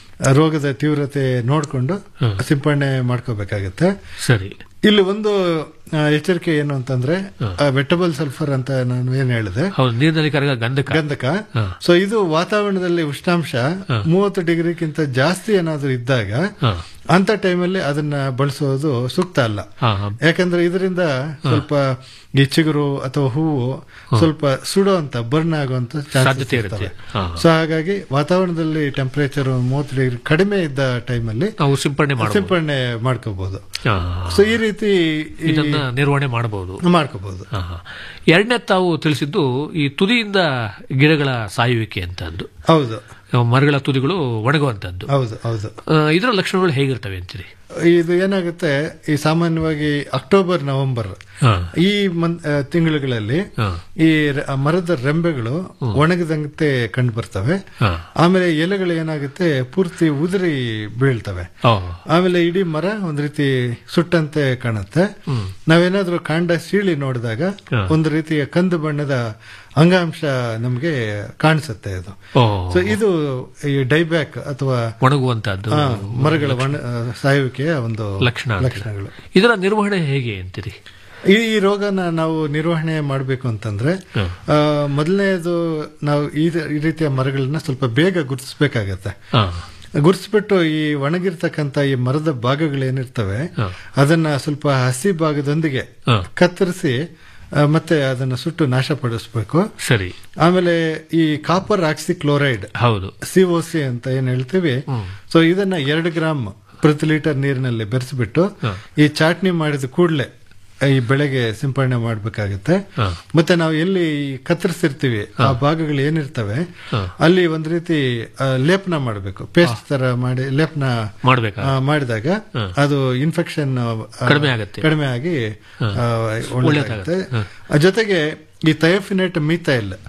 ರೋಗದ ತೀವ್ರತೆ ನೋಡಿಕೊಂಡು ಸಿಂಪಡಣೆ ಮಾಡ್ಕೋಬೇಕಾಗತ್ತೆ ಸರಿ ಇಲ್ಲಿ ಒಂದು ಆ, ಎಚ್ಚರಿಕೆ ಏನು ಅಂತಂದ್ರೆ ವೆಟಬಲ್ ಸಲ್ಫರ್ ಅಂತ ನಾನು ಏನ್ ಹೇಳಿದೆ ಹೌದು ನೀರಿನಲ್ಲಿ ಕರಗ ಗಂಧಕ ಗಂಧಕ ಸೊ ಇದು ವಾತಾವರಣದಲ್ಲಿ ಉಷ್ಣಾಂಶ ಮೂವತ್ತು ಡಿಗ್ರಿಗಿಂತ ಜಾಸ್ತಿ ಏನಾದ್ರೂ ಇದ್ದಾಗ ಅಂತ ಟೈಮಲ್ಲಿ ಅದನ್ನ ಬಳಸೋದು ಸೂಕ್ತ ಅಲ್ಲ ಯಾಕಂದ್ರೆ ಇದರಿಂದ ಸ್ವಲ್ಪ ಈ ಚಿಗುರು ಅಥವಾ ಹೂವು ಸ್ವಲ್ಪ ಸುಡುವಂತ ಬರ್ನ್ ಆಗುವಂತ ಸಾಧ್ಯತೆ ಇರುತ್ತೆ. ಹಾ. ಸೊ ಹಾಗಾಗಿ ವಾತಾವರಣದಲ್ಲಿ ಟೆಂಪರೇಚರ್ ಮೂವತ್ತು ಡಿಗ್ರಿ ಕಡಿಮೆ ಇದ್ದ ಟೈಮಲ್ಲಿ ನಾವು ಸಿಂಪಡಣೆ ಮಾಡಬಹುದು ಸಿಂಪಡಣೆ ಮಾಡ್ಕೋಬಹುದು ಸೊ ಈ ರೀತಿ ಈ- ಇದನ್ನ ನಿರ್ವಹಣೆ ಮಾಡಬಹುದು ಮಾಡ್ಕೋಬಹುದು ಎರಡನೇ ತಾವು ತಿಳಿಸಿದ್ದು ಈ ತುದಿಯಿಂದ ಗಿಡಗಳ ಸಾಯುವಿಕೆ ಅಂತದ್ದು ಹೌದು ಮರಗಳ ತುದಿಗಳು ಒಣಗುವಂತದ್ದು ಹೌದು ಹೌದು ಆ, ಇದರ ಲಕ್ಷಣಗಳು ಹೇಗಿರ್ತವೆ ಅಂತೀರಿ ಇದು ಏನಾಗುತ್ತೆ ಈ ಸಾಮಾನ್ಯವಾಗಿ ಅಕ್ಟೋಬರ್ ನವೆಂಬರ್ ಈ ಮನ್- ಆ, ತಿಂಗಳುಗಳಲ್ಲಿ ಈ ರ- ಆ ಮರದ ರೆಂಬೆಗಳು ಒಣಗದಂತೆ ಕಂಡು ಬರ್ತವೆ ಆಮೇಲೆ ಎಲೆಗಳು ಏನಾಗುತ್ತೆ ಪೂರ್ತಿ ಉದುರಿ ಬೀಳ್ತವೆ ಆಮೇಲೆ ಇಡೀ ಮರ ಒಂದ್ ರೀತಿ ಸುಟ್ಟಂತೆ ಕಾಣುತ್ತೆ ನಾವೇನಾದ್ರೂ ಕಾಂಡ ಸೀಳಿ ನೋಡಿದಾಗ ಒಂದು ರೀತಿಯ ಕಂದು ಬಣ್ಣದ ಅಂಗಾಂಶ ನಮಗೆ ಕಾಣಿಸುತ್ತೆ ಇದು ಸೊ ಇದು ಈ ಡೈಬ್ಯಾಕ್ ಅಥವಾ ಒಣಗುವಂತಹದ್ದು ಆ, ಮರಗಳ ಒಣ- ಆ, ಸಾಯುವಿಕೆಯ ಒಂದು ಲಕ್ಷಣ ಅಂತೀರಿ. ಲಕ್ಷಣಗಳು ಇದರ ನಿರ್ವಹಣೆ ಹೇಗೆ ಅಂತೀರಿ ಈ ಈ ರೋಗನ ನಾವು ನಿರ್ವಹಣೆ ಮಾಡಬೇಕು ಅಂತಂದ್ರೆ ಆ, ಮೊದಲನೇದು ನಾವು ಈ ರ- ಈ ರೀತಿಯ ಮರಗಳನ್ನ ಸ್ವಲ್ಪ ಬೇಗ ಗುರುತಿಸಬೇಕಾಗತ್ತೆ ಗುರುತಿಸ್ಬಿಟ್ಟು ಈ ಒಣಗಿರ್ತಕ್ಕಂತ ಈ ಮರದ ಭಾಗಗಳೇನಿರ್ತವೆ ಅದನ್ನ ಸ್ವಲ್ಪ ಹಸಿ ಭಾಗದೊಂದಿಗೆ ಕತ್ತರಿಸಿ ಆ, ಮತ್ತೆ ಅದನ್ನ ಸುಟ್ಟು ನಾಶಪಡಿಸ್ಬೇಕು ಸರಿ ಆಮೇಲೆ ಈ ಕಾಪರ್ ಆಕ್ಸಿ ಕ್ಲೋರೈಡ್ ಹೌದು ಸಿಒಸಿ ಅಂತ ಏನ್ ಹೇಳ್ತೀವಿ ಸೊ ಇದನ್ನ ಎರಡು ಗ್ರಾಮ್ ಪ್ರತಿ ಲೀಟರ್ ನೀರಿನಲ್ಲಿ ಬೆರೆಸ್ಬಿಟ್ಟು ಈ ಚಾಟ್ನಿ ಮಾಡಿದ ಕೂಡಲೇ ಈ ಬೆಳೆಗೆ ಸಿಂಪಡಣೆ ಮಾಡಬೇಕಾಗುತ್ತೆ ಮತ್ತೆ ನಾವು ಎಲ್ಲಿ ಕತ್ತರಿಸಿರ್ತೀವಿ ಆ ಭಾಗಗಳು ಏನಿರ್ತವೆ ಅಲ್ಲಿ ಒಂದ್ ರೀತಿ ಆ, ಲೇಪನ ಮಾಡಬೇಕು ಪೇಸ್ಟ್ ತರ ಮಾಡಿ ಲೇಪನ ಮಾಡ್ಬೇಕಾ? ಆ, ಮಾಡಿದಾಗ ಅದು ಇನ್ಫೆಕ್ಷನ್ ಕಡಿಮೆ ಆಗತ್ತೆ. ಕಡಿಮೆ ಆಗಿ ಆ, ಒಳ್ಳೆದಾಗುತ್ತೆ ಆ, ಜೊತೆಗೆ ಈ ಥಯೋಫಿನೇಟ್ ಮೀಥೈಲ್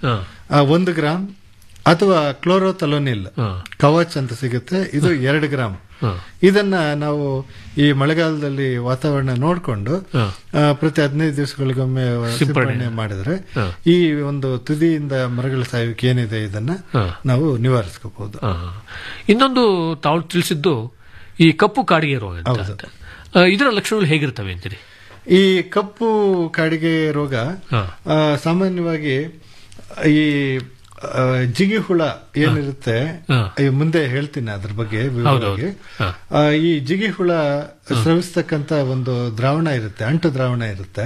ಆ, ಒಂದು ಗ್ರಾಮ್ ಅಥವಾ ಕ್ಲೋರೋಥಲೋನಿಲ್ ಕವಚ್ ಅಂತ ಸಿಗುತ್ತೆ ಇದು ಎರಡು ಗ್ರಾಮ್ ಇದನ್ನ ನಾವು ಈ ಮಳೆಗಾಲದಲ್ಲಿ ವಾತಾವರಣ ನೋಡಿಕೊಂಡು ಪ್ರತಿ ಹದಿನೈದು ದಿವಸಗಳಿಗೊಮ್ಮೆ ಸಿಂಪಡಣೆ ಮಾಡಿದ್ರೆ ಈ ಒಂದು ತುದಿಯಿಂದ ಮರಗಳ ಸಾಯುವಿಕೆ ಏನಿದೆ ಇದನ್ನ ನಾವು ನಿವಾರಿಸ್ಕೋಬಹುದು ಆ. ಇನ್ನೊಂದು ತಾವು ತಿಳಿಸಿದ್ದು ಈ ಕಪ್ಪು ಕಾಡಿಗೆ ರೋಗ ಅಂತ. ಆ, ಇದರ ಲಕ್ಷಣಗಳು ಹೇಗಿರ್ತವೆ ಅಂತೀರಿ ಈ ಕಪ್ಪು ಕಾಡಿಗೆ ರೋಗ ಆ, ಸಾಮಾನ್ಯವಾಗಿ ಈ ಆ, ಜಿಗಿ ಹುಳ ಏನಿರುತ್ತೆ ಈ ಮುಂದೆ ಹೇಳ್ತೀನಿ ಅದ್ರ ಬಗ್ಗೆ ವಿವರವಾಗಿ ಆ, ಈ ಜಿಗಿ ಹುಳ ಸ್ರವಿಸ್ತಕ್ಕಂತ ಒಂದು ದ್ರಾವಣ ಇರುತ್ತೆ ಅಂಟು ದ್ರಾವಣ ಇರುತ್ತೆ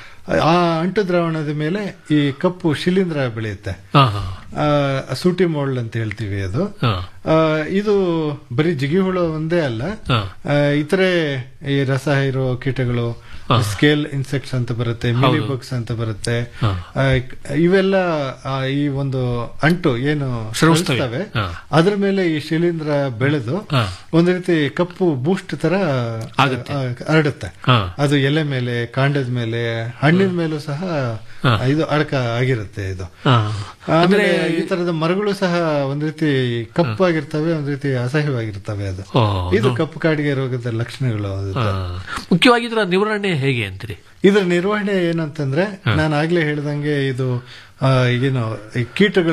ಆ ಅಂಟು ದ್ರಾವಣದ ಮೇಲೆ ಈ ಕಪ್ಪು ಶಿಲೀಂಧ್ರ ಬೆಳೆಯುತ್ತೆ ಹಾ, ಹಾ. ಆ, ಸೂಟಿ ಮೋಲ್ಡ್ ಅಂತ ಹೇಳ್ತೀವಿ ಅದು ಆ, ಇದು ಬರೀ ಜಿಗಿ ಹುಳ ಒಂದೇ ಅಲ್ಲ ಆ, ಇತರೆ ಈ ರಸ ಇರೋ ಕೀಟಗಳು ಸ್ಕೇಲ್ ಇನ್ಸೆಕ್ಟ್ಸ್ ಅಂತ ಬರುತ್ತೆ ಮಿಲಿ ಬಗ್ಸ್ ಅಂತ ಬರುತ್ತೆ ಆ, ಇವೆಲ್ಲ ಆ, ಈ ಒಂದು ಅಂಟು ಏನು ಸ್ರವಿಸ್ತವೆ. ಸ್ರವಿಸ್ತವೆ, ಹಾ. ಅದ್ರ ಮೇಲೆ ಈ ಶಿಲೀಂಧ್ರ ಬೆಳೆದು ಒಂದ್ ರೀತಿ ಕಪ್ಪು ಬೂಸ್ಟ್ ತರ ಆ, ಹರಡುತ್ತೆ ಹಾ. ಅದು ಎಲೆ ಮೇಲೆ ಕಾಂಡದ ಮೇಲೆ ಹಣ್ಣಿನ ಮೇಲೂ ಸಹ ಇದು ಅಡಕ ಆಗಿರುತ್ತೆ ಇದು ಹಾ. ಆಮೇಲೆ ಈ ತರದ ಮರಗಳು ಸಹ ಒಂದ್ ರೀತಿ ಕಪ್ಪಾಗಿರ್ತವೆ ಒಂದ್ ರೀತಿ ಅಸಹ್ಯವಾಗಿರ್ತವೆ ಅದು ಓ, ಇದು ಕಪ್ಪು ಕಾಡಿಗೆ ರೋಗದ ಲಕ್ಷಣಗಳು ಅದು. ಆ, ಮುಖ್ಯವಾಗಿ ಇದರ ನಿವಾರಣೆ ಹೇಗೆ ಅಂತೀರಿ ಇದರ ನಿರ್ವಹಣೆ ಏನಂತಂದ್ರೆ ನಾನು ಆಗ್ಲೇ ಹೇಳ್ದಂಗೆ ಇದು ಆ, ಏನು ಈ ಕೀಟಗಳ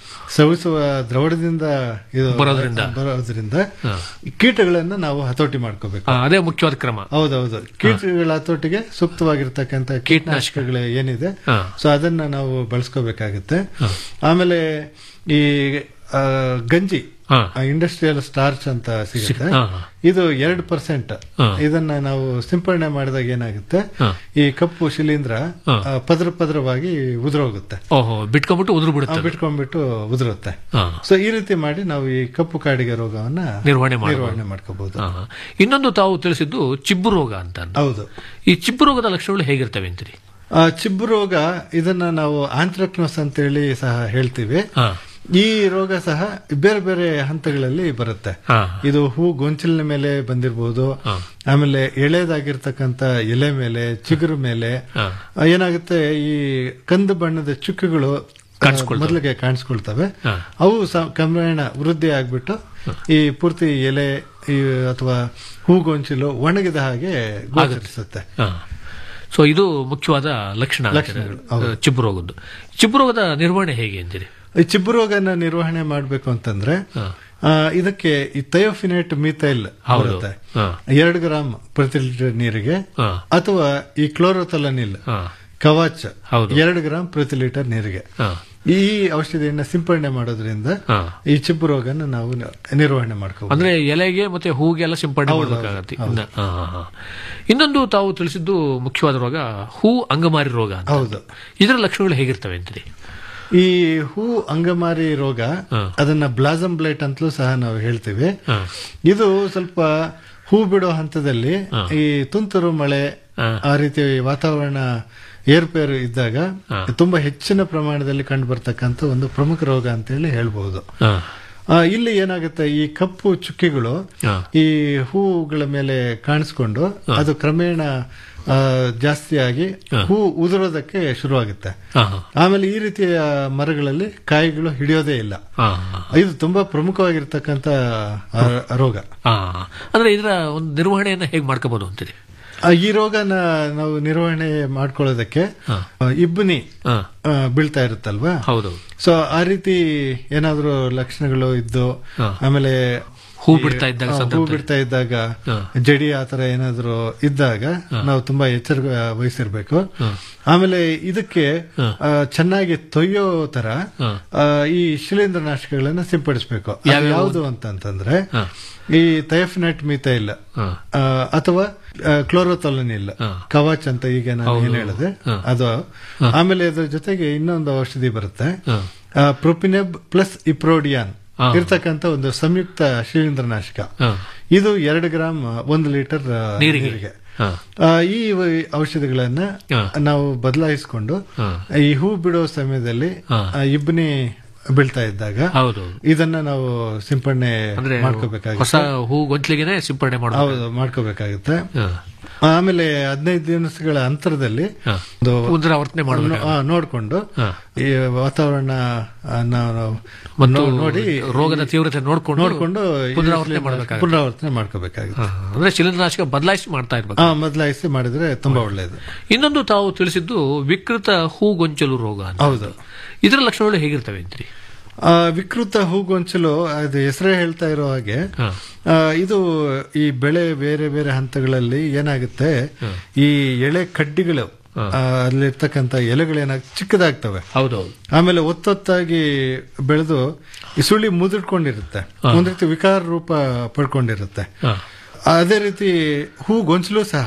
ಸವಿಸುವ ದ್ರವಣದಿಂದ ಇದು ಬರೋದ್ರಿಂದ. ಬರೋದ್ರಿಂದ ಈ ಕೀಟಗಳನ್ನ ನಾವು ಹತೋಟಿ ಮಾಡ್ಕೋಬೇಕು ಆ, ಅದೇ ಮುಖ್ಯವಾದ ಕ್ರಮ ಹೌದೌದು ಕೀಟಗಳ ಹತೋಟಿಗೆ ಸೂಕ್ತವಾಗಿರ್ತಕ್ಕಂಥ ಕೀಟನಾಶಕಗಳು ಏನಿದೆ ಹಾ. ಸೊ ಅದನ್ನ ನಾವು ಬಳಸ್ಕೋಬೇಕಾಗುತ್ತೆ ಆಮೇಲೆ ಈ ಆ, ಗಂಜಿ ಇಂಡಸ್ಟ್ರಿಯಲ್ ಸ್ಟಾರ್ಚ್ ಅಂತ ಸಿಗುತ್ತೆ ಹಾ, ಹಾ. ಇದು ಎರಡು ಪರ್ಸೆಂಟ್ ಹಾ. ಇದನ್ನ ನಾವು ಸಿಂಪಡಣೆ ಮಾಡಿದಾಗ ಏನಾಗುತ್ತೆ ಹಾ. ಈ ಕಪ್ಪು ಶಿಲೀಂಧ್ರ ಹಾ. ಆ, ಪದ್ರ ಪದ್ರವಾಗಿ ಉದುರೋಗುತ್ತೆ ಓಹೋ ಬಿಟ್ಕೊಂಡ್ಬಿಟ್ಟು ಉದುರು ಬಿಡುತ್ತೆ ಆ, ಬಿಟ್ಕೊಂಡ್ಬಿಟ್ಟು ಉದುರುತ್ತೆ ಹಾ. ಸೊ ಈ ರೀತಿ ಮಾಡಿ ನಾವು ಈ ಕಪ್ಪು ಕಾಡಿಗೆ ರೋಗವನ್ನ ನಿರ್ವಹಣೆ ಮಾಡ್ಬೋದು. ನಿರ್ವಹಣೆ ಮಾಡ್ಕೋಬಹುದು ಆ, ಇನ್ನೊಂದು ತಾವು ತಿಳಿಸಿದ್ದು ಚಿಬ್ಬು ರೋಗ ಅಂತ ಹೌದು ಈ ಚಿಬ್ಬು ರೋಗದ ಲಕ್ಷಣಗಳು ಹೇಗಿರ್ತವೆ ಅಂತೀರಿ ಆ, ಚಿಬ್ಬು ರೋಗ ಇದನ್ನ ನಾವು ಆಂಥ್ರಕ್ನೋಸ್ ಅಂತೇಳಿ ಸಹ ಹೇಳ್ತೀವಿ ಈ ರೋಗ ಸಹ ಬೇರೆ ಬೇರೆ ಹಂತಗಳಲ್ಲಿ ಬರುತ್ತೆ ಇದು ಹೂ ಗೊಂಚಲಿನ ಮೇಲೆ ಬಂದಿರಬಹುದು ಆಮೇಲೆ ಎಳೆದಾಗಿರ್ತಕ್ಕಂತ ಎಲೆ ಮೇಲೆ ಚಿಗುರು ಮೇಲೆ ಆ, ಏನಾಗುತ್ತೆ ಈ ಕಂದು ಬಣ್ಣದ ಚುಕ್ಕೆಗಳು ಆ, ಮೊದಲಿಗೆ ಕಾಣಿಸ್ಕೊಳ್ತವೆ ಅವು ಸ- ಕ್ರಮೇಣ ವೃದ್ಧಿ ಆಗ್ಬಿಟ್ಟು ಈ ಪೂರ್ತಿ ಎಲೆ ಈ ಅಥವಾ ಹೂಗೊಂಚಲು ಒಣಗಿದ ಹಾಗೆ ಗೋಚರಿಸುತ್ತೆ ಸೊ ಇದು ಮುಖ್ಯವಾದ ಲಕ್ಷಣ ಅಂತೀರಿ. ಲಕ್ಷಣಗಳು, ಹೌದು. ಚಿಬ್ಬು ರೋಗದ್ದು ಚಿಬ್ಬು ರೋಗದ ನಿರ್ವಹಣೆ ಹೇಗೆ ಅಂತೀರಿ ಈ ಚಿಬ್ಬು ರೋಗನ ನಿರ್ವಹಣೆ ಮಾಡಬೇಕು ಅಂತಂದ್ರೆ ಆ, ಇದಕ್ಕೆ ಈ ಥಯೋಫಿನೇಟ್ ಮೀಥೈಲ್ ಹೌದು. ಬರುತ್ತೆ ಹಾ. ಎರಡು ಗ್ರಾಮ್ ಪ್ರತಿ ಲೀಟರ್ ನೀರಿಗೆ ಅಥವಾ ಈ ಕ್ಲೋರೋಥಲನಿಲ್ ಕವಾಚ್ ಎರಡು ಗ್ರಾಮ್ ಪ್ರತಿ ಲೀಟರ್ ನೀರಿಗೆ ಈ ಔಷಧಿಯನ್ನ ಸಿಂಪಡಣೆ ಮಾಡೋದ್ರಿಂದ ಈ ಚಿಬ್ಬು ರೋಗನ ನಾವು ನ- ನಿರ್ವಹಣೆ ಮಾಡ್ಕೋಬಹುದು ಅಂದ್ರೆ ಎಲೆಗೆ ಮತ್ತೆ ಹೂಗೆ ಎಲ್ಲ ಸಿಂಪಡಣೆ ಹೌದು, ಮಾಡಬೇಕಾಗತ್ತೆ ಹೌದು. ಇನ್ನ, ಹಾ, ಹಾ, ಹಾ. ಇನ್ನೊಂದು ತಾವು ತಿಳಿಸಿದ್ದು ಮುಖ್ಯವಾದ ರೋಗ ಹೂ ಅಂಗಮಾರಿ ರೋಗ ಅಂತ ಹೌದು ಇದರ ಲಕ್ಷಣಗಳು ಹೇಗಿರ್ತವೆ ಅಂತೀರಿ ಈ ಹೂ ಅಂಗಮಾರಿ ರೋಗ ಅದನ್ನ ಬ್ಲಾಸಮ್ ಬ್ಲೈಟ್ ಅಂತಲೂ ಸಹ ನಾವು ಹೇಳ್ತೀವಿ ಇದು ಸ್ವಲ್ಪ ಹೂ ಬಿಡೋ ಹಂತದಲ್ಲಿ ಈ ತುಂತುರು ಮಳೆ ಆ ರೀತಿ ವಾತಾವರಣ ಏರ್ಪೇರು ಇದ್ದಾಗ ತುಂಬಾ ಹೆಚ್ಚಿನ ಪ್ರಮಾಣದಲ್ಲಿ ಕಂಡು ಬರ್ತಕ್ಕಂಥ ಒಂದು ಪ್ರಮುಖ ರೋಗ ಅಂತೇಳಿ ಹೇಳ್ಬಹುದು ಆ, ಇಲ್ಲಿ ಏನಾಗುತ್ತೆ ಈ ಕಪ್ಪು ಚುಕ್ಕಿಗಳು ಈ ಹೂಗಳ ಮೇಲೆ ಕಾಣಿಸ್ಕೊಂಡು ಅದು ಕ್ರಮೇಣ ಆ, ಜಾಸ್ತಿಯಾಗಿ ಹೂ ಉದುರೋದಕ್ಕೆ ಶುರುವಾಗುತ್ತೆ ಆಮೇಲೆ ಈ ರೀತಿಯ ಮರಗಳಲ್ಲಿ ಕಾಯಿಗಳು ಹಿಡಿಯೋದೇ ಇಲ್ಲ ಇದು ತುಂಬಾ ಪ್ರಮುಖವಾಗಿರ್ತಕ್ಕಂಥ ಆ, ರೋಗ ಆ, ಅಂದ್ರೆ ಇದರ ಒಂದು ನಿರ್ವಹಣೆಯನ್ನ ಹೇಗೆ ಮಾಡ್ಕೋಬಹುದು ಅಂತೀರಿ ಆ, ಈ ರೋಗನ ನಾವು ನಿರ್ವಹಣೆ ಮಾಡ್ಕೊಳ್ಳೋದಕ್ಕೆ ಆ, ಇಬ್ಬನಿ ಆ, ಬೀಳ್ತಾ ಇರುತ್ತಲ್ವಾ ಹೌದು ಸೊ ಆ ರೀತಿ ಏನಾದ್ರೂ ಲಕ್ಷಣಗಳು ಇದ್ದು ಆಮೇಲೆ ಹೂ ಈ- ಬಿಡ್ತಾ ಇದ್ದಾಗ ಆ, ಹೂ ಸಂದರ್ಭದಲ್ಲಿ. ಬಿಡ್ತಾ ಇದ್ದಾಗ ಜಡಿ ಆತರ ಏನಾದ್ರೂ ಇದ್ದಾಗ ನಾವು ತುಂಬಾ ಎಚ್ಚರ ವಹಿಸಿರ್ಬೇಕು ಆಮೇಲೆ ಇದಕ್ಕೆ ಆ, ಚೆನ್ನಾಗಿ ತೊಯ್ಯೋ ತರ ಆ, ಈ ಶಿಲೀಂಧ್ರನಾಶಕಗಳನ್ನ ಸಿಂಪಡಿಸಬೇಕು ಯಾವ್ಯಾವು? ಯಾವುದು ಅಂತಂತಂದ್ರೆ ಈ ಥೈಫ್ನೆಟ್ ಮಿಥೈಲ್ ಆ, ಅಥವಾ ಕ್ಲೋರೋಥೊಲನಿಲ್ ಕವಾಚ್ ಅಂತ ಈಗ ನಾನು ಏನ್ ಹೇಳಿದೆ ಅದು ಆಮೇಲೆ ಅದ್ರ ಜೊತೆಗೆ ಇನ್ನೊಂದು ಔಷಧಿ ಬರುತ್ತೆ ಪ್ರೊಪಿನೆಬ್ ಪ್ಲಸ್ ಇಪ್ರೋಡಿಯಾನ್ ಹಾ. ಇರ್ತಕ್ಕಂಥ ಒಂದು ಸಂಯುಕ್ತ ಶಿಲೀಂಧ್ರನಾಶಕ ಇದು ಎರಡು ಗ್ರಾಮ್ ಒಂದು ಲೀಟರ್ ಆ, ನೀರಿಗೆ. ನೀರಿಗೆ ಹಾ. ಆ, ಈ ವ- ಔಷಧಿಗಳನ್ನ ನಾವು ಬದಲಾಯಿಸಿಕೊಂಡು ಈ ಹೂ ಬಿಡೋ ಸಮಯದಲ್ಲಿ ಆ, ಇಬ್ಬನಿ ಬೀಳ್ತಾ ಇದ್ದಾಗ ಹೌದು ಇದನ್ನ ನಾವು ಸಿಂಪಡಣೆ ಅಂದ್ರೆ ಮಾಡ್ಕೋಬೇಕಾಗುತ್ತೆ ಹೊಸ ಹೂ ಗೊಂಚಲಿಗೆನೆ ಸಿಂಪಡಣೆ ಮಾಡೋದು ಹೌದು ಮಾಡ್ಕೋಬೇಕಾಗುತ್ತೆ ಆಮೇಲೆ ಹದಿನೈದು ದಿವಸಗಳ ಅಂತರದಲ್ಲಿ ಒಂದು ಪುನರಾವರ್ತನೆ ಮಾಡ್ಬೇಕು. ಆ, ನೋಡ್ಕೊಂಡು ಹಾ. ಈ ವಾತಾವರಣ ಆ, ನಾವು ಮತ್ತು ನೋ- ನೋಡಿ ರೋಗದ ತೀವ್ರತೆ ನೋಡ್ಕೊಂಡು ನೋಡ್ಕೊಂಡು ಪುನರಾವರ್ತನೆ ಮಾಡ್ಬೇಕಾಗುತ್ತೆ. ಪುನರಾವರ್ತನೆ ಮಾಡ್ಕೋಬೇಕಾಗುತ್ತೆ ಅಂದ್ರೆ ಶಿಲೀಂಧ್ರನಾಶಕ ಬದಲಾಯಿಸಿ ಮಾಡ್ತಾ ಇರ್ಬೇಕು ಆ ಬದಲಾಯಿಸಿ ಮಾಡಿದ್ರೆ ತುಂಬಾ ಒಳ್ಳೆಯದು ಇನ್ನೊಂದು ತಾವು ತಿಳಿಸಿದ್ದು ವಿಕೃತ ಹೂಗೊಂಚಲು ರೋಗ ಅಂತ ಹೌದು ಇದರ ಲಕ್ಷಣಗಳು ಹೇಗಿರ್ತವೆ ಅಂತೀರಿ ಆ, ವಿಕೃತ ಹೂಗೊಂಚಲು ಅದು ಹೆಸರೇ ಹೇಳ್ತಾ ಇರೋ ಹಾಗೆ ಆ, ಇದು ಈ ಬೆಳೆ ಬೇರೆ ಬೇರೆ ಹಂತಗಳಲ್ಲಿ ಏನಾಗುತ್ತೆ ಈ ಎಳೆ ಕಡ್ಡಿಗಳು ಆ, ಅಲ್ಲಿರ್ತಕ್ಕಂಥ ಎಲೆಗಳೇನಾಗ ಚಿಕ್ಕದಾಗ್ತವೆ ಹೌದೌದು ಆಮೇಲೆ ಒತ್ತೊತ್ತಾಗಿ ಬೆಳೆದು ಈ ಸುಳಿ ಮುದುಡ್ಕೊಂಡಿರುತ್ತೆ ಒಂದ್ ರೀತಿ ವಿಕಾರ ರೂಪ ಪಡ್ಕೊಂಡಿರುತ್ತೆ ಅದೇ ರೀತಿ ಹೂ ಗೊಂಚಲು ಸಹ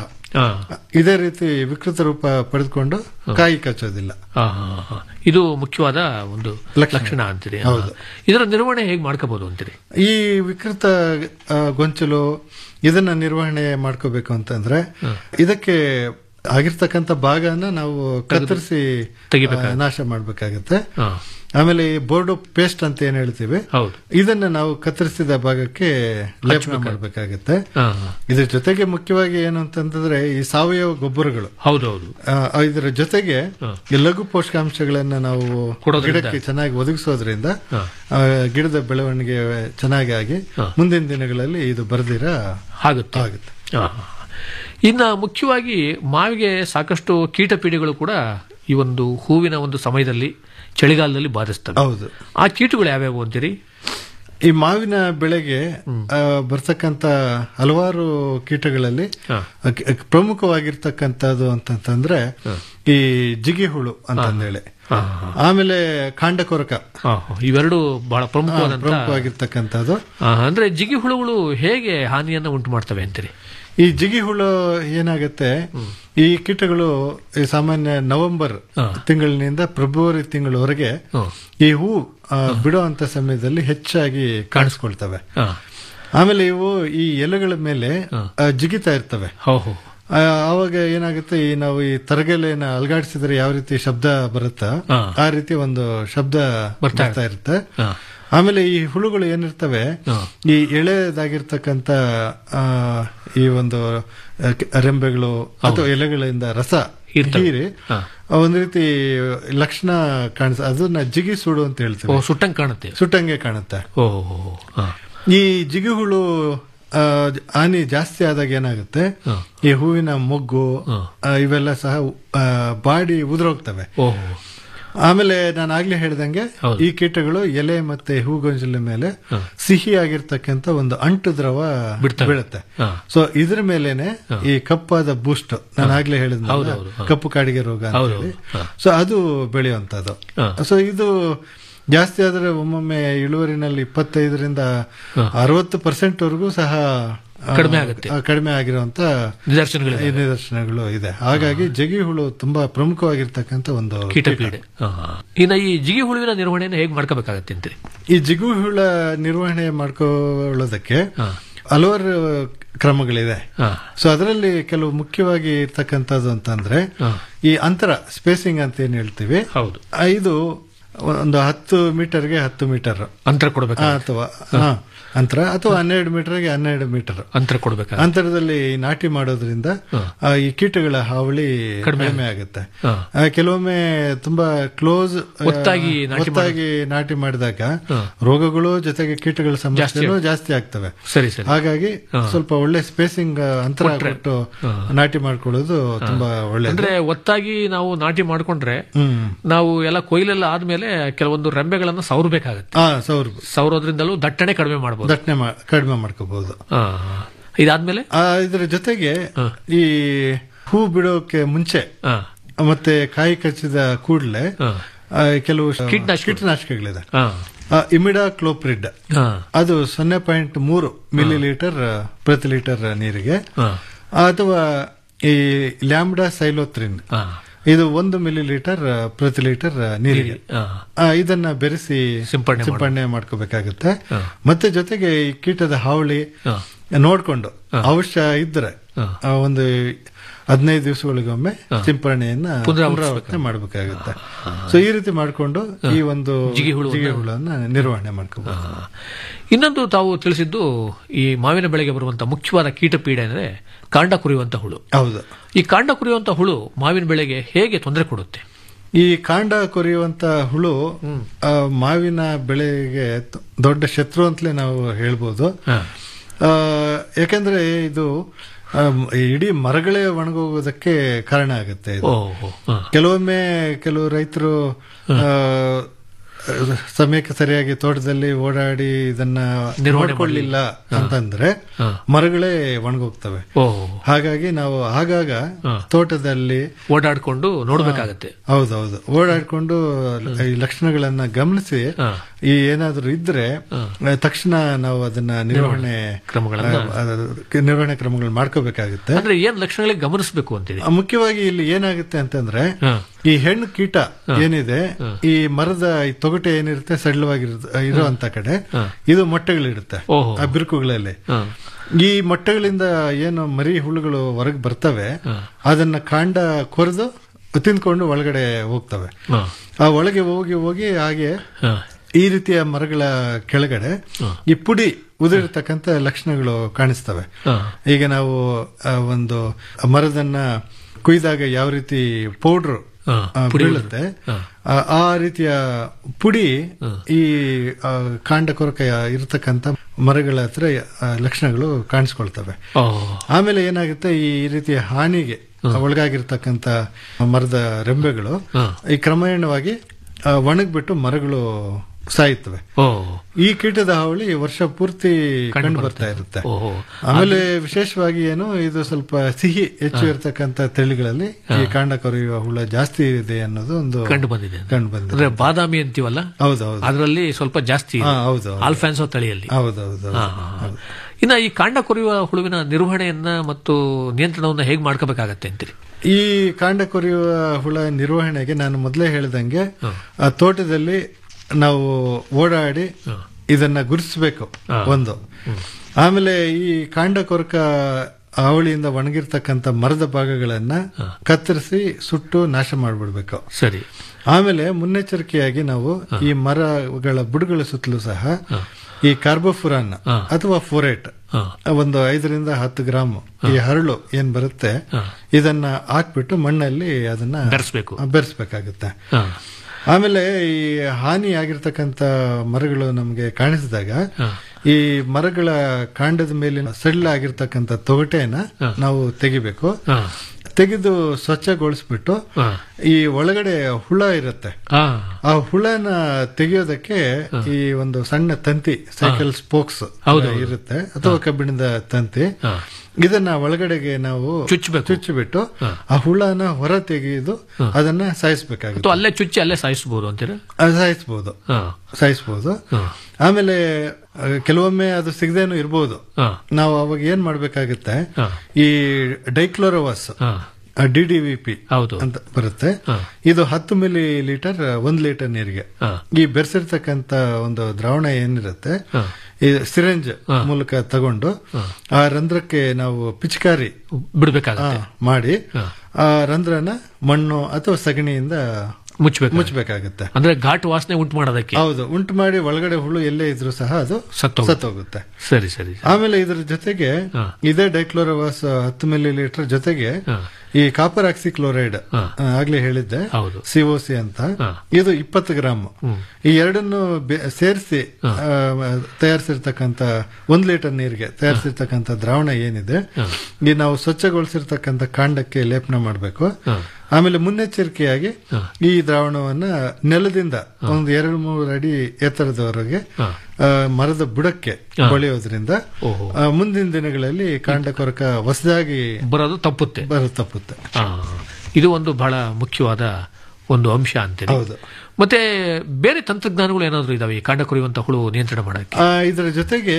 ಇದೇ ರೀತಿ ವಿಕೃತ ರೂಪ ಪಡೆದುಕೊಂಡು ಕಾಯಿ ಕಚ್ಚೋದಿಲ್ಲ ಆ, ಹಾ, ಹಾ. ಇದು ಮುಖ್ಯವಾದ ಒಂದು ಲಕ್ಷಣ ಅಂತೀರಿ ಆ. ಹೌದು. ಇದರ ನಿರ್ವಹಣೆ ಹೇಗೆ ಮಾಡ್ಕೋಬಹುದು ಅಂತೀರಿ ಈ ವಿಕೃತ ಆ, ಗೊಂಚಲು ಇದನ್ನ ನಿರ್ವಹಣೆ ಮಾಡ್ಕೋಬೇಕು ಅಂತಂದ್ರೆ ಇದಕ್ಕೆ ಆಗಿರ್ತಕ್ಕಂಥ ಭಾಗನ ನಾವು ಕತ್ತರಿಸಿ ತೆಗಿಬೇಕಾಗುತ್ತೆ. ಆ, ನಾಶ ಮಾಡ್ಬೇಕಾಗತ್ತೆ ಹಾ. ಆಮೇಲೆ ಈ ಬೋರ್ಡೋ ಪೇಸ್ಟ್ ಅಂತ ಏನ್ ಹೇಳ್ತೀವಿ ಹೌದು ಇದನ್ನ ನಾವು ಕತ್ತರಿಸಿದ ಭಾಗಕ್ಕೆ ಲೇಪನ ಮಾಡಬೇಕಾಗತ್ತೆ ಹಾ, ಇದ್ರ ಜೊತೆಗೆ ಮುಖ್ಯವಾಗಿ ಏನು ಅಂತಂದ್ರೆ ಈ ಸಾವಯವ ಗೊಬ್ಬರಗಳು ಹೌದೌದು ಆ, ಇದರ ಜೊತೆಗೆ ಈ ಲಘು ಪೋಷಕಾಂಶಗಳನ್ನ ನಾವು ಕೊಡೋದ್ರಿಂದ. ಗಿಡಕ್ಕೆ ಚೆನ್ನಾಗಿ ಒದಗಿಸೋದ್ರಿಂದ ಹಾ. ಆ, ಗಿಡದ ಬೆಳವಣಿಗೆ ಚೆನ್ನಾಗಿ ಆಗಿ ಮುಂದಿನ ದಿನಗಳಲ್ಲಿ ಇದು ಬರದಿರ ಆಗುತ್ತೆ ಆಗುತ್ತೆ ಆ. ಇನ್ನ ಮುಖ್ಯವಾಗಿ ಮಾವಿಗೆ ಸಾಕಷ್ಟು ಕೀಟಪೀಡೆಗಳು ಕೂಡ ಈ ಒಂದು ಹೂವಿನ ಒಂದು ಸಮಯದಲ್ಲಿ ಚಳಿಗಾಲದಲ್ಲಿ ಬಾಧಿಸ್ತವೆ ಹೌದು ಆ ಕೀಟಗಳು ಯಾವ್ಯಾವು ಅಂತೀರಿ ಈ ಮಾವಿನ ಬೆಳೆಗೆ ಆ, ಬರ್ತಕ್ಕಂತ ಹಲವಾರು ಕೀಟಗಳಲ್ಲಿ ಅ- ಕ- ಪ್ರಮುಖವಾಗಿರ್ತಕ್ಕಂಥದ್ದು ಅಂತಂತಂದ್ರೆ ಈ ಜಿಗಿ ಹುಳು ಅಂತಂದೇಳಿ ಆಮೇಲೆ ಕಾಂಡ ಕೊರಕ ಆ, ಇವೆರಡು ಬಹಳ ಪ್ರಮುಖವಾದಂತ ಪ್ರಮುಖವಾಗಿರ್ತಕ್ಕಂಥದ್ದು ಆ, ಅಂದ್ರೆ ಜಿಗಿ ಹುಳುಗಳು ಹೇಗೆ ಹಾನಿಯನ್ನ ಉಂಟು ಮಾಡ್ತವೆ ಅಂತೀರಿ ಈ ಜಿಗಿ ಹುಳು ಏನಾಗುತ್ತೆ ಈ ಕೀಟಗಳು ಈ ಸಾಮಾನ್ಯ ನವೆಂಬರ್ ತಿಂಗಳಿನಿಂದ ಫೆಬ್ರವರಿ ತಿಂಗಳವರೆಗೆ ಈ ಹೂ ಆ, ಬಿಡೋ ಅಂತ ಸಮಯದಲ್ಲಿ ಹೆಚ್ಚಾಗಿ ಕಾಣಿಸ್ಕೊಳ್ತವೆ ಆ. ಆಮೇಲೆ ಇವು ಈ ಎಲೆಗಳ ಮೇಲೆ ಆ, ಜಿಗಿತಾ ಇರ್ತವೆ ಹೌದು ಆ, ಆವಾಗ ಏನಾಗುತ್ತೆ ಈ ನಾವು ಈ ತರಗೆಲೆನ ಅಲ್ಗಾಡಿಸಿದ್ರೆ ಯಾವ ರೀತಿ ಶಬ್ದ ಬರುತ್ತಾ ಆ ರೀತಿ ಒಂದು ಶಬ್ದ ಬರ್ತಾ ಇರುತ್ತೆ ಆಮೇಲೆ ಈ ಹುಳುಗಳು ಏನಿರ್ತವೆ ಈ ಎಳೆದಾಗಿರ್ತಕ್ಕಂತ ಆ, ಈ ಒಂದು ಆ, ಕೆ- ರೆಂಬೆಗಳು ಅಥವಾ ಎಲೆಗಳಿಂದ ರಸ ಹೀರಿ ಒಂದು ರೀತಿ ಲಕ್ಷಣ ಕಾಣಿಸ ಅದನ್ನ ಜಿಗಿ ಸುಡು ಅಂತ ಓ ಹೇಳ್ತೀವಿ ಸುಟ್ಟಂಗ್ ಕಾಣುತ್ತೆ ಸುಟ್ಟಂಗೆ ಕಾಣುತ್ತೆ ಓ ಆ. ಈ ಜಿಗಿ ಹುಳು ಆ, ಹಾನಿ ಜಾಸ್ತಿ ಆದಾಗ ಏನಾಗುತ್ತೆ ಈ ಹೂವಿನ ಮೊಗ್ಗು ಆ, ಇವೆಲ್ಲ ಸಹ ಆ, ಬಾಡಿ ಉದುರೋಗ್ತವೆ ಓಹೋ ಆಮೇಲೆ ನಾನು ಆಗ್ಲೇ ಹೇಳ್ದಂಗೆ ಈ ಕೀಟಗಳು ಎಲೆ ಮತ್ತೆ ಹೂಗೊಂಜಲ ಮೇಲೆ ಸಿಹಿ ಆಗಿರ್ತಕ್ಕಂಥ ಒಂದು ಅಂಟು ದ್ರವ ಬೀಳುತ್ತೆ ಸೊ ಇದ್ರ ಮೇಲೇನೆ ಈ ಕಪ್ಪಾದ ಬೂಸ್ಟ್ ನಾನು ಆಗ್ಲೇ ಹೇಳಿದ ಹೌದೌದು, ಹಾ. ಕಪ್ಪು ಕಾಡಿಗೆ ರೋಗ ಅಂತ ಹೌದೌದು, ಹೇಳಿ ಹಾ. ಸೊ ಅದು ಬೆಳೆಯುವಂತದ್ದು ಸೊ ಇದು ಜಾಸ್ತಿ ಆದ್ರೆ ಒಮ್ಮೊಮ್ಮೆ ಇಳುವರಿನಲ್ಲಿ ಇಪ್ಪತ್ತೈದರಿಂದ ಅರವತ್ತು ಪರ್ಸೆಂಟ್ ವರೆಗೂ ಸಹ ಆ, ಕಡಿಮೆ ಆಗುತ್ತೆ. ಆ, ಕಡಿಮೆ ಆಗಿರುವಂತ ನಿದರ್ಶನಗಳಿವೆ. ಈ ನಿದರ್ಶನಗಳು ಇದೆ ಹಾಗಾಗಿ ಜಗಿ ಹುಳು ತುಂಬಾ ಪ್ರಮುಖವಾಗಿರ್ತಕ್ಕಂಥ ಒಂದು ಕೀಟಪೀಡೆ ಆ. ಇನ್ನ ಈ ಜಿಗಿ ಹುಳುವಿನ ನಿರ್ವಹಣೆಯನ್ನು ಹೇಗೆ ಮಾಡ್ಕೋಬೇಕಾಗತ್ತೆ ಅಂತೀರಿ ಈ ಜಿಗು ಹುಳ ನಿರ್ವಹಣೆ ಮಾಡ್ಕೊಳ್ಳೋದಕ್ಕೆ ಹಲವಾರು ಕ್ರಮಗಳಿದೆ ಸೊ ಅದರಲ್ಲಿ ಕೆಲವು ಮುಖ್ಯವಾಗಿ ಇರ್ತಕ್ಕಂಥದ್ದು ಅಂತಂದ್ರೆ ಈ ಅಂತರ ಸ್ಪೇಸಿಂಗ್ ಅಂತ ಏನ್ ಹೇಳ್ತೀವಿ ಹೌದು ಇದು ಒಂದು ಹತ್ತು ಮೀಟರ್ಗೆ ಹತ್ತು ಮೀಟರ್ ಅಂತರ ಕೊಡಬೇಕು ಅಥವಾ ಹಾ, ಅಂತರ ಅಥವಾ ಹನ್ನೆರಡು ಮೀಟರ್ಗೆ ಹನ್ನೆರಡು ಮೀಟರ್ ಅಂತರ ಕೊಡಬೇಕು ಅಂತರದಲ್ಲಿ ನಾಟಿ ಮಾಡೋದ್ರಿಂದ ಆ, ಈ ಕೀಟಗಳ ಹಾವಳಿ ಕಡಿಮೆ ಕಡಿಮೆ ಆಗುತ್ತೆ ಹಾ. ಆ, ಕೆಲವೊಮ್ಮೆ ತುಂಬಾ ಕ್ಲೋಸ್ ಒತ್ತಾಗಿ ನಾಟಿ ಒತ್ತಾಗಿ ನಾಟಿ ಮಾಡಿದಾಗ ರೋಗಗಳು ಜೊತೆಗೆ ಕೀಟಗಳ ಸಮಸ್ಯೆಗಳು ಜಾಸ್ತಿ ಆಗ್ತವೆ ಸರಿ ಸರಿ ಹಾಗಾಗಿ ಸ್ವಲ್ಪ ಒಳ್ಳೆ ಸ್ಪೇಸಿಂಗ್ ಅಂತರ ಕೊಟ್ಟು ನಾಟಿ ಮಾಡ್ಕೊಳ್ಳೋದು ತುಂಬಾ ಒಳ್ಳೆ ಅಂದ್ರೆ ಒತ್ತಾಗಿ ನಾವು ನಾಟಿ ಮಾಡ್ಕೊಂಡ್ರೆ ಹ್ಮ್ ನಾವು ಎಲ್ಲ ಕೊಯ್ಲೆಲ್ಲ ಆದ್ಮೇಲೆ ಕೆಲವೊಂದು ರೆಂಬೆಗಳನ್ನು ಸವರಬೇಕಾಗತ್ತೆ ಹಾ ಸೌರ್ ಸವರೋದ್ರಿಂದಲೂ ದಟ್ಟಣೆ ಕಡಿಮೆ ಮಾಡಬಹುದು ದಟ್ಟಣೆ ಮಾ- ಕಡಿಮೆ ಮಾಡ್ಕೋಬಹುದು ಇದಾದ್ಮೇಲೆ ಆ, ಇದರ ಜೊತೆಗೆ ಈ ಹೂ ಬಿಡೋಕೆ ಮುಂಚೆ ಮತ್ತೆ ಕಾಯಿ ಕಚ್ಚಿದ ಕೂಡಲೇ ಕೆಲವು ಕೀಟನಾಶಕ- ಕೀಟನಾಶಕಗಳಿದೆ ಹಾ. ಇಮಿಡಾ ಕ್ಲೋಪ್ರಿಡ್ ಹಾ. ಅದು ಸೊನ್ನೆ ಪಾಯಿಂಟ್ ಮೂರು ಮಿಲಿ ಲೀಟರ್ ಪ್ರತಿ ಲೀಟರ್ ನೀರಿಗೆ ಅಥವಾ ಈ ಲ್ಯಾಂಬ್ಡಾ ಸೈಲೋತ್ರಿನ್ ಇದು ಒಂದು ಮಿಲಿ ಲೀಟರ್ ಪ್ರತಿ ಲೀಟರ್ ನೀರಿಗೆ ಆ, ಇದನ್ನ ಬೆರೆಸಿ ಸಿಂಪಡಣೆ ಸಿಂಪಡಣೆ ಮಾಡ್ಕೋಬೇಕಾಗುತ್ತೆ ಮತ್ತೆ ಜೊತೆಗೆ ಈ ಕೀಟದ ಹಾವಳಿ ನೋಡ್ಕೊಂಡು ಅವಶ್ಯ ಇದ್ರೆ ಆ, ಒಂದು ಹದಿನೈದು ದಿವಸಗಳಿಗೊಮ್ಮೆ ಸಿಂಪರಣೆಯನ್ನ ಪುನರಾವರ್ತಿಸ್ಬೇಕು. ಪುನರಾವರ್ತನೆ ಮಾಡಬೇಕಾಗುತ್ತೆ ಸೊ ಈ ರೀತಿ ಮಾಡಿಕೊಂಡು ಈ ಒಂದು ಜಿಗಿ ಹುಳುವನ್ನ- ಜಿಗಿ ಹುಳನ್ನ ನಿರ್ವಹಣೆ ಮಾಡ್ಕೋಬಹುದು ಇನ್ನೊಂದು ತಾವು ತಿಳಿಸಿದ್ದು ಈ ಮಾವಿನ ಬೆಳೆಗೆ ಬರುವಂತಹ ಮುಖ್ಯವಾದ ಕೀಟ ಪೀಡೆ ಅಂದ್ರೆ ಕಾಂಡ ಕುರಿಯುವಂತ ಹುಳು ಹೌದು ಈ ಕಾಂಡ ಕುರಿಯುವಂತ ಹುಳು ಮಾವಿನ ಬೆಳೆಗೆ ಹೇಗೆ ತೊಂದರೆ ಕೊಡುತ್ತೆ ಈ ಕಾಂಡ ಕೊರೆಯುವಂತ ಹುಳು ಆ, ಮಾವಿನ ಬೆಳೆಗೆ ತ- ದೊಡ್ಡ ಶತ್ರು ಅಂತಲೇ ನಾವು ಹೇಳ್ಬೋದು ಆ, ಯಾಕಂದ್ರೆ ಇದು ಆ, ಇಡೀ ಮರಗಳೇ ಒಣಗೋಗೋದಕ್ಕೆ ಕಾರಣ ಆಗುತ್ತೆ ಇದು. ಓಹೋ, ಹ. ಕೆಲವೊಮ್ಮೆ ಕೆಲವು ರೈತರು ಆ, ಸಮಯಕ್ಕೆ ಸರಿಯಾಗಿ ತೋಟದಲ್ಲಿ ಓಡಾಡಿ ಇದನ್ನ ನಿರ್ವಹಣೆ ನೋಡ್ಕೊಳ್ಳಿಲ್ಲ ಅಂತಂದ್ರೆ ಮರಗಳೇ ಒಣಗೋಗ್ತವೆ ಓಹೋ. ಹಾಗಾಗಿ ನಾವು ಆಗಾಗ ತೋಟದಲ್ಲಿ ಓಡಾಡ್ಕೊಂಡು ನೋಡ್ಬೇಕಾಗತ್ತೆ ಹೌದೌದು ಓಡಾಡ್ಕೊಂಡು ಈ ಲಕ್ಷಣಗಳನ್ನ ಗಮನಿಸಿ ಈ ಏನಾದ್ರೂ ಇದ್ರೆ ತಕ್ಷಣ ನಾವು ಅದನ್ನ ನಿರ್ವಹಣೆ ಕ್ರಮಗಳನ್ನ ಆ, ಆ, ನಿರ್ವಹಣೆ ಕ್ರಮಗಳು ಮಾಡ್ಕೋಬೇಕಾಗುತ್ತೆ ಅಂದ್ರೆ ಏನ್ ಲಕ್ಷಣಗಳಿಗೆ ಗಮನಿಸಬೇಕು ಅಂತೀರಿ ಆ, ಮುಖ್ಯವಾಗಿ ಇಲ್ಲಿ ಏನಾಗುತ್ತೆ ಅಂತಂದ್ರೆ ಈ ಹೆಣ್ಣು ಕೀಟ ಏನಿದೆ ಈ ಮರದ ಈ ತೊಗಟೆ ಏನಿರುತ್ತೆ ಸಡಿಲವಾಗಿರುತ್ತೆ ಇರುವಂತ ಕಡೆ ಇದು ಮೊಟ್ಟೆಗಳಿರುತ್ತೆ ಓಹೋ. ಆ ಬಿರುಕುಗಳಲ್ಲಿ ಈ ಮೊಟ್ಟೆಗಳಿಂದ ಏನು ಮರಿ ಹುಳುಗಳು ಹೊರಗೆ ಬರ್ತವೆ ಅದನ್ನ ಕಾಂಡ ಕೊರೆದು ತಿಂದ್ಕೊಂಡು ಒಳಗಡೆ ಹೋಗ್ತವೆ ಆ ಒಳಗೆ ಹೋಗಿ ಹೋಗಿ ಹಾಗೆ ಈ ರೀತಿಯ ಮರಗಳ ಕೆಳಗಡೆ ಈ ಪುಡಿ ಉದುರಿರ್ತಕ್ಕಂಥ ಲಕ್ಷಣಗಳು ಕಾಣಿಸ್ತವೆ ಈಗ ನಾವು ಆ, ಒಂದು ಮರದನ್ನ ಕುಯ್ದಾಗ ಯಾವ ರೀತಿ ಪೌಡ್ರ್ ಪುಡಿ ಬೀಳುತ್ತೆ ಆ, ಆ ರೀತಿಯ ಪುಡಿ ಈ ಆ, ಕಾಂಡ ಕೊರಕ ಇರತಕ್ಕಂತ ಮರಗಳ ಹತ್ರ ಆ, ಲಕ್ಷಣಗಳು ಕಾಣಿಸ್ಕೊಳ್ತವೆ ಆಮೇಲೆ ಏನಾಗುತ್ತೆ ಈ ರೀತಿಯ ಹಾನಿಗೆ ಒಳಗಾಗಿರ್ತಕ್ಕಂತ ಮರದ ರೆಂಬೆಗಳು ಈ ಕ್ರಮೇಣವಾಗಿ ಆ, ಒಣಗ್ಬಿಟ್ಟು ಮರಗಳು ಸಾಯುತ್ತವೆ ಈ ಕೀಟದ ಹಾವಳಿ ವರ್ಷ ಪೂರ್ತಿ ಕಂಡು ಬರ್ತಾ ಇರುತ್ತೆ ಆಮೇಲೆ ವಿಶೇಷವಾಗಿ ಏನು ಇದು ಸ್ವಲ್ಪ ಸಿಹಿ ಹೆಚ್ಚು ಇರತಕ್ಕಂತ ತಳಿಗಳಲ್ಲಿ ಈ ಕಾಂಡ ಕೊರೆಯುವ ಹುಳ ಜಾಸ್ತಿ ಇದೆ ಅನ್ನೋದು ಒಂದು ಕಂಡು ಬಂದಿದೆ ಕಂಡು ಬಂದಿದೆ ಅಂದ್ರೆ ಬಾದಾಮಿ ಅಂತೀವಲ್ಲ ಹೌದೌದು ಅದರಲ್ಲಿ ಸ್ವಲ್ಪ ಜಾಸ್ತಿ ಇದೆ. ಹಾ, ಹೌದು, ಹೌದು. ಆಲ್ಫಾನ್ಸೋ ತಳಿಯಲ್ಲಿ ಹೌದೌದು ಹಾ, ಹಾ, ಹಾ. ಇನ್ನ ಈ ಕಾಂಡ ಕೊರೆಯುವ ಹುಳುವಿನ ನಿರ್ವಹಣೆಯನ್ನ ಮತ್ತು ನಿಯಂತ್ರಣವನ್ನ ಹೇಗೆ ಮಾಡ್ಕೋಬೇಕಾಗತ್ತೆ ಅಂತೀರಿ ಈ ಕಾಂಡ ಕೊರೆಯುವ ಹುಳ ನಿರ್ವಹಣೆಗೆ ನಾನು ಮೊದಲೇ ಹೇಳಿದಂಗೆ ಆ ತೋಟದಲ್ಲಿ ನಾವು ಓಡಾಡಿ ಇದನ್ನ ಗುರುತಿಸಬೇಕು ಒಂದು ಆಮೇಲೆ ಈ ಕಾಂಡ ಕೊರಕ ಅವಳಿಯಿಂದ ಒಣಗಿರ್ತಕ್ಕಂಥ ಮರದ ಭಾಗಗಳನ್ನ ಕತ್ತರಿಸಿ ಸುಟ್ಟು ನಾಶ ಮಾಡಿಬಿಡ್ಬೇಕು ಸರಿ ಆಮೇಲೆ ಮುನ್ನೆಚ್ಚರಿಕೆಯಾಗಿ ನಾವು ಈ ಮರಗಳ ಬುಡಗಳ ಸುತ್ತಲೂ ಸಹ ಈ ಕಾರ್ಬೋಫುರಾನ್ ಅಥವಾ ಫೋರೇಟ್ ಒಂದು ಐದರಿಂದ ಹತ್ತು ಗ್ರಾಮ್ ಈ ಹರಳು ಏನ್ ಬರುತ್ತೆ ಇದನ್ನ ಹಾಕ್ಬಿಟ್ಟು ಮಣ್ಣಲ್ಲಿ ಅದನ್ನ ಬೆರೆಸ್ಬೇಕು. ಬೆರೆಸ್ಬೇಕಾಗುತ್ತೆ ಆಮೇಲೆ ಈ ಹಾನಿ ಆಗಿರ್ತಕ್ಕಂಥ ಮರಗಳು ನಮಗೆ ಕಾಣಿಸಿದಾಗ ಈ ಮರಗಳ ಕಾಂಡದ ಮೇಲಿನ ಸಡಿಲ ಆಗಿರ್ತಕ್ಕಂಥ ತೊಗಟೆಯನ್ನ ನಾವು ತೆಗಿಬೇಕು ತೆಗೆದು ಸ್ವಚ್ಛಗೊಳಿಸ್ಬಿಟ್ಟು ಈ ಒಳಗಡೆ ಹುಳ ಇರುತ್ತೆ ಆ ಹುಳನ ತೆಗೆಯೋದಕ್ಕೆ ಈ ಒಂದು ಸಣ್ಣ ತಂತಿ ಸೈಕಲ್ ಸ್ಪೋಕ್ಸ್ ಇರುತ್ತೆ ಅಥವಾ ಕಬ್ಬಿಣದ ತಂತಿ ಇದನ್ನ ಒಳಗಡೆಗೆ ನಾವು ಚುಚ್ಚಿಬಿಟ್ಟು ಆ ಹುಳನ ಹೊರ ತೆಗೆದು ಅದನ್ನ ಸಾಯಿಸ್ಬೇಕಾಗುತ್ತೆ ಅಥವಾ ಅಲ್ಲೇ ಚುಚ್ಚಿ ಅಲ್ಲೇ ಸಾಯಿಸಬಹುದು ಅಂತೀರಾ ಅದು ಸಾಯಿಸ್ಬೋದು ಸಾಯಿಸ್ಬೋದು ಆಮೇಲೆ ಆ, ಕೆಲವೊಮ್ಮೆ ಅದು ಸಿಗದೇನು ಇರ್ಬೋದು ನಾವು ಅವಾಗ ಏನ್ ಮಾಡ್ಬೇಕಾಗುತ್ತೆ ಈ dichlorvos D D V P ಅಂತ ಬರುತ್ತೆ ಇದು ಹತ್ತು ಮಿಲಿ ಲೀಟರ್ ಒಂದ್ ಲೀಟರ್ ನೀರಿಗೆ ಈ ಬೆರೆಸಿರ್ತಕ್ಕಂತ ಒಂದು ದ್ರಾವಣ ಏನಿರುತ್ತೆ ಈ ಸಿರೆಂಜ್ ಮೂಲಕ ತಗೊಂಡು ಆ ರಂಧ್ರಕ್ಕೆ ನಾವು ಪಿಚಕಾರಿ ಬಿಡ್ಬೇಕಾಗುತ್ತೆ ಮಾಡಿ ಆ ರಂಧ್ರನ ಮಣ್ಣು ಅಥವಾ ಸಗಣಿಯಿಂದ ಮುಚ್ಚಬೇಕು ಮುಚ್ಚಬೇಕಾಗುತ್ತೆ ಅಂದ್ರೆ ಘಾಟ್ ವಾಸನೆ ಉಂಟು ಮಾಡೋದಕ್ಕೆ ಹೌದು ಉಂಟು ಮಾಡಿ ಒಳಗಡೆ ಹುಳು ಎಲ್ಲೇ ಇದ್ರೂ ಸಹ ಅದು ಸತ್ತೋಗುತ್ತೆ. ಸತ್ತೋಗುತ್ತೆ ಸರಿ ಸರಿ ಆಮೇಲೆ ಇದ್ರ ಜೊತೆಗೆ ಇದೇ ಡೈಕ್ಲೋರೋವಾಸ್ ಹತ್ತು ಮಿಲಿ ಲೀಟರ್ ಜೊತೆಗೆ ಈ ಕಾಪರ್ ಆಕ್ಸಿಕ್ಲೋರೈಡ್ ಆಗ್ಲೇ ಹೇಳಿದ್ದೆ ಸಿಒಸಿ ಅಂತ ಇದು ಇಪ್ಪತ್ತು ಗ್ರಾಮ್ ಈ ಎರಡನ್ನು ಸೇರಿಸಿ ತಯಾರಿಸಿರ್ತಕ್ಕಂತ ಒಂದ್ ಲೀಟರ್ ನೀರಿಗೆ ತಯಾರಿಸಿರ್ತಕ್ಕಂತ ದ್ರಾವಣ ಏನಿದೆ ಈ ನಾವು ಸ್ವಚ್ಛಗೊಳಿಸಿರ್ತಕ್ಕಂತ ಕಾಂಡಕ್ಕೆ ಲೇಪನ ಮಾಡಬೇಕು ಆಮೇಲೆ ಮುನ್ನೆಚ್ಚರಿಕೆಯಾಗಿ ಈ ದ್ರಾವಣವನ್ನ ನೆಲದಿಂದ ಒಂದು ಎರಡು ಮೂರು ಅಡಿ ಎತ್ತರದವರೆಗೆ ಆ, ಮರದ ಬುಡಕ್ಕೆ ಬಳಿಯೋದ್ರಿಂದ ಆ, ಮುಂದಿನ ದಿನಗಳಲ್ಲಿ ಕಾಂಡ ಕೊರಕ ಹೊಸದಾಗಿ ಬರೋದು ತಪ್ಪುತ್ತೆ ಬರೋದು ತಪ್ಪುತ್ತೆ ಆ, ಇದು ಒಂದು ಬಹಳ ಮುಖ್ಯವಾದ ಒಂದು ಅಂಶ ಅಂತೇಳಿ ಹೌದು. ಮತ್ತೆ ಬೇರೆ ತಂತ್ರಜ್ಞಾನಗಳು ಏನಾದ್ರು ಇದಾವೆ ಈ ಕಾಂಡ ಕೊರೆಯುವಂತ ಹುಳು ನಿಯಂತ್ರಣ ಮಾಡಕ್ಕೆ ಆ, ಇದರ ಜೊತೆಗೆ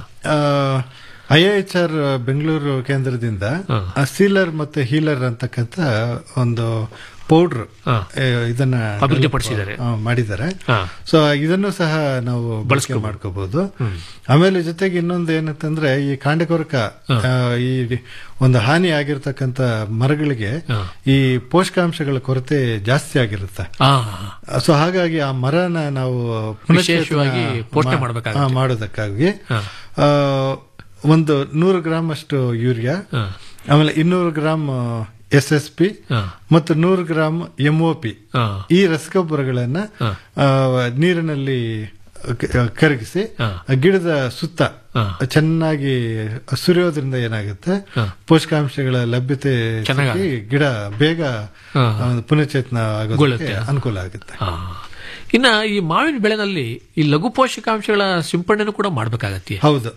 ಐಎಚ್ ಆರ್ ಬೆಂಗಳೂರು ಕೇಂದ್ರದಿಂದ ಸೀಲರ್ ಮತ್ತೆ ಹೀಲರ್ ಅಂತಕ್ಕಂಥ ಒಂದು ಪೌಡರ್ ಇದನ್ನ ಅಭಿವೃದ್ಧಿಪಡಿಸಿದ್ದಾರೆ. ಆ, ಮಾಡಿದ್ದಾರೆ ಹಾ. ಸೊ ಇದನ್ನು ಸಹ ನಾವು ಬಳಕೆ ಮಾಡ್ಕೋಬಹುದು ಆಮೇಲೆ ಜೊತೆಗೆ ಇನ್ನೊಂದು ಏನಂತಂದ್ರೆ ಈ ಕಾಂಡಕೊರಕ ಆ, ಈ ಒಂದು ಹಾನಿ ಆಗಿರ್ತಕ್ಕಂತ ಮರಗಳಿಗೆ ಈ ಪೋಷಕಾಂಶಗಳ ಕೊರತೆ ಜಾಸ್ತಿ ಆಗಿರುತ್ತೆ ಆ, ಸೊ ಹಾಗಾಗಿ ಆ ಮರನ ನಾವು ಪುನಶ್ಚೇತನ ವಿಶೇಷವಾಗಿ ಪೋಷಣೆ ಮಾ- ಮಾಡ್ಬೇಕಾಗುತ್ತೆ. ಆ, ಮಾಡೋದಕ್ಕಾಗಿ ಆ, ಒಂದು ನೂರು ಗ್ರಾಮ್ ಅಷ್ಟು ಯೂರಿಯಾ ಆಮೇಲೆ ಇನ್ನೂರು ಗ್ರಾಮ್ ಎಸ್ ಎಸ್ ಪಿ ಮತ್ತು ನೂರು ಗ್ರಾಮ್ ಎಂಒ ಪಿ ಈ ರಸಗೊಬ್ಬರಗಳನ್ನ ಆ, ನೀರಿನಲ್ಲಿ ಕ- ಕರಗಿಸಿ ಆ ಗಿಡದ ಸುತ್ತ ಚೆನ್ನಾಗಿ ಸುರಿಯೋದ್ರಿಂದ ಏನಾಗುತ್ತೆ ಪೋಷಕಾಂಶಗಳ ಲಭ್ಯತೆ ಚೆನ್ನಾಗಿ ಸಿಕ್ಕಿ ಗಿಡ ಬೇಗ ಹಾ. ಆ, ಪುನಶ್ಚೇತನ ಆಗೋದಕ್ಕೆ ಗೊಳ್ಳುತ್ತೆ. ಅನುಕೂಲ ಆಗುತ್ತೆ ಆ. ಇನ್ನ ಈ ಮಾವಿನ ಬೆಳೆನಲ್ಲಿ ಈ ಲಘು ಪೋಷಕಾಂಶಗಳ ಸಿಂಪಡಣೆನೂ ಕೂಡ ಮಾಡಬೇಕಾಗತ್ತೆ ಹೌದು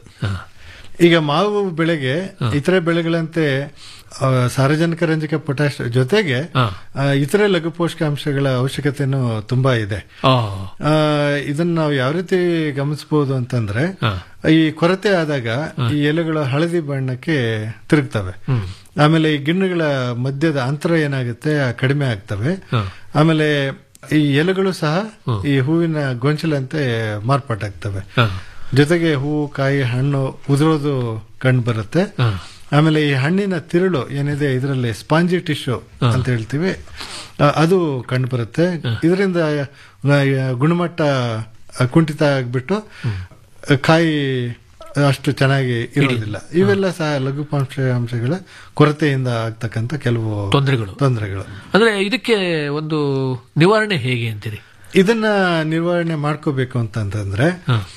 ಈಗ ಮಾವು ಬೆಳೆಗೆ ಇತರೆ ಬೆಳೆಗಳಂತೆ ಆ, ಸಾರಜನಕ ರಂಜಕ ಪೊಟ್ಯಾಶ್ ಜೊತೆಗೆ ಆ, ಇತರೆ ಲಘು ಪೋಷಕಾಂಶಗಳ ಅವಶ್ಯಕತೆನೂ ತುಂಬಾ ಇದೆ ಆ, ಇದನ್ನ ನಾವು ಯಾವ ರೀತಿ ಗಮನಿಸಬಹುದು ಅಂತಂದ್ರೆ ಈ ಕೊರತೆ ಆದಾಗ ಈ ಎಲೆಗಳು ಹಳದಿ ಬಣ್ಣಕ್ಕೆ ತಿರುಗ್ತವೆ ಆಮೇಲೆ ಈ ಗಿಣ್ಣುಗಳ ಮಧ್ಯದ ಅಂತರ ಏನಾಗುತ್ತೆ ಆ ಕಡಿಮೆ ಆಗ್ತವೆ ಆಮೇಲೆ ಈ ಎಲೆಗಳು ಸಹ ಈ ಹೂವಿನ ಗೊಂಚಲಂತೆ ಮಾರ್ಪಾಟಾಗ್ತವೆ ಜೊತೆಗೆ ಹೂವು ಕಾಯಿ ಹಣ್ಣು ಉದುರೋದು ಕಂಡು ಬರುತ್ತೆ ಆಮೇಲೆ ಈ ಹಣ್ಣಿನ ತಿರುಳು ಏನಿದೆ ಇದರಲ್ಲಿ ಸ್ಪಾಂಜಿ ಟಿಶ್ಯೂ ಅಂತ ಹೇಳ್ತೀವಿ ಆ, ಅದು ಕಂಡು ಬರುತ್ತೆ ಇದರಿಂದ ಗುಣಮಟ್ಟ ಆ, ಕುಂಠಿತ ಆಗ್ಬಿಟ್ಟು ಆ, ಕಾಯಿ ಅಷ್ಟು ಚೆನ್ನಾಗಿ ಇರೋದಿಲ್ಲ ಇವೆಲ್ಲ ಸಹ ಲಘು ಪೋಷಕಾಂಶಗಳ ಕೊರತೆಯಿಂದ ಆಗ್ತಕ್ಕಂಥ ಕೆಲವು ತೊಂದರೆಗಳು ತೊಂದರೆಗಳು ಅಂದ್ರೆ ಇದಕ್ಕೆ ಒಂದು ನಿವಾರಣೆ ಹೇಗೆ ಅಂತೀರಿ ಇದನ್ನ ನಿರ್ವಹಣೆ ಮಾಡ್ಕೋಬೇಕು ಅಂತಂತಂದ್ರೆ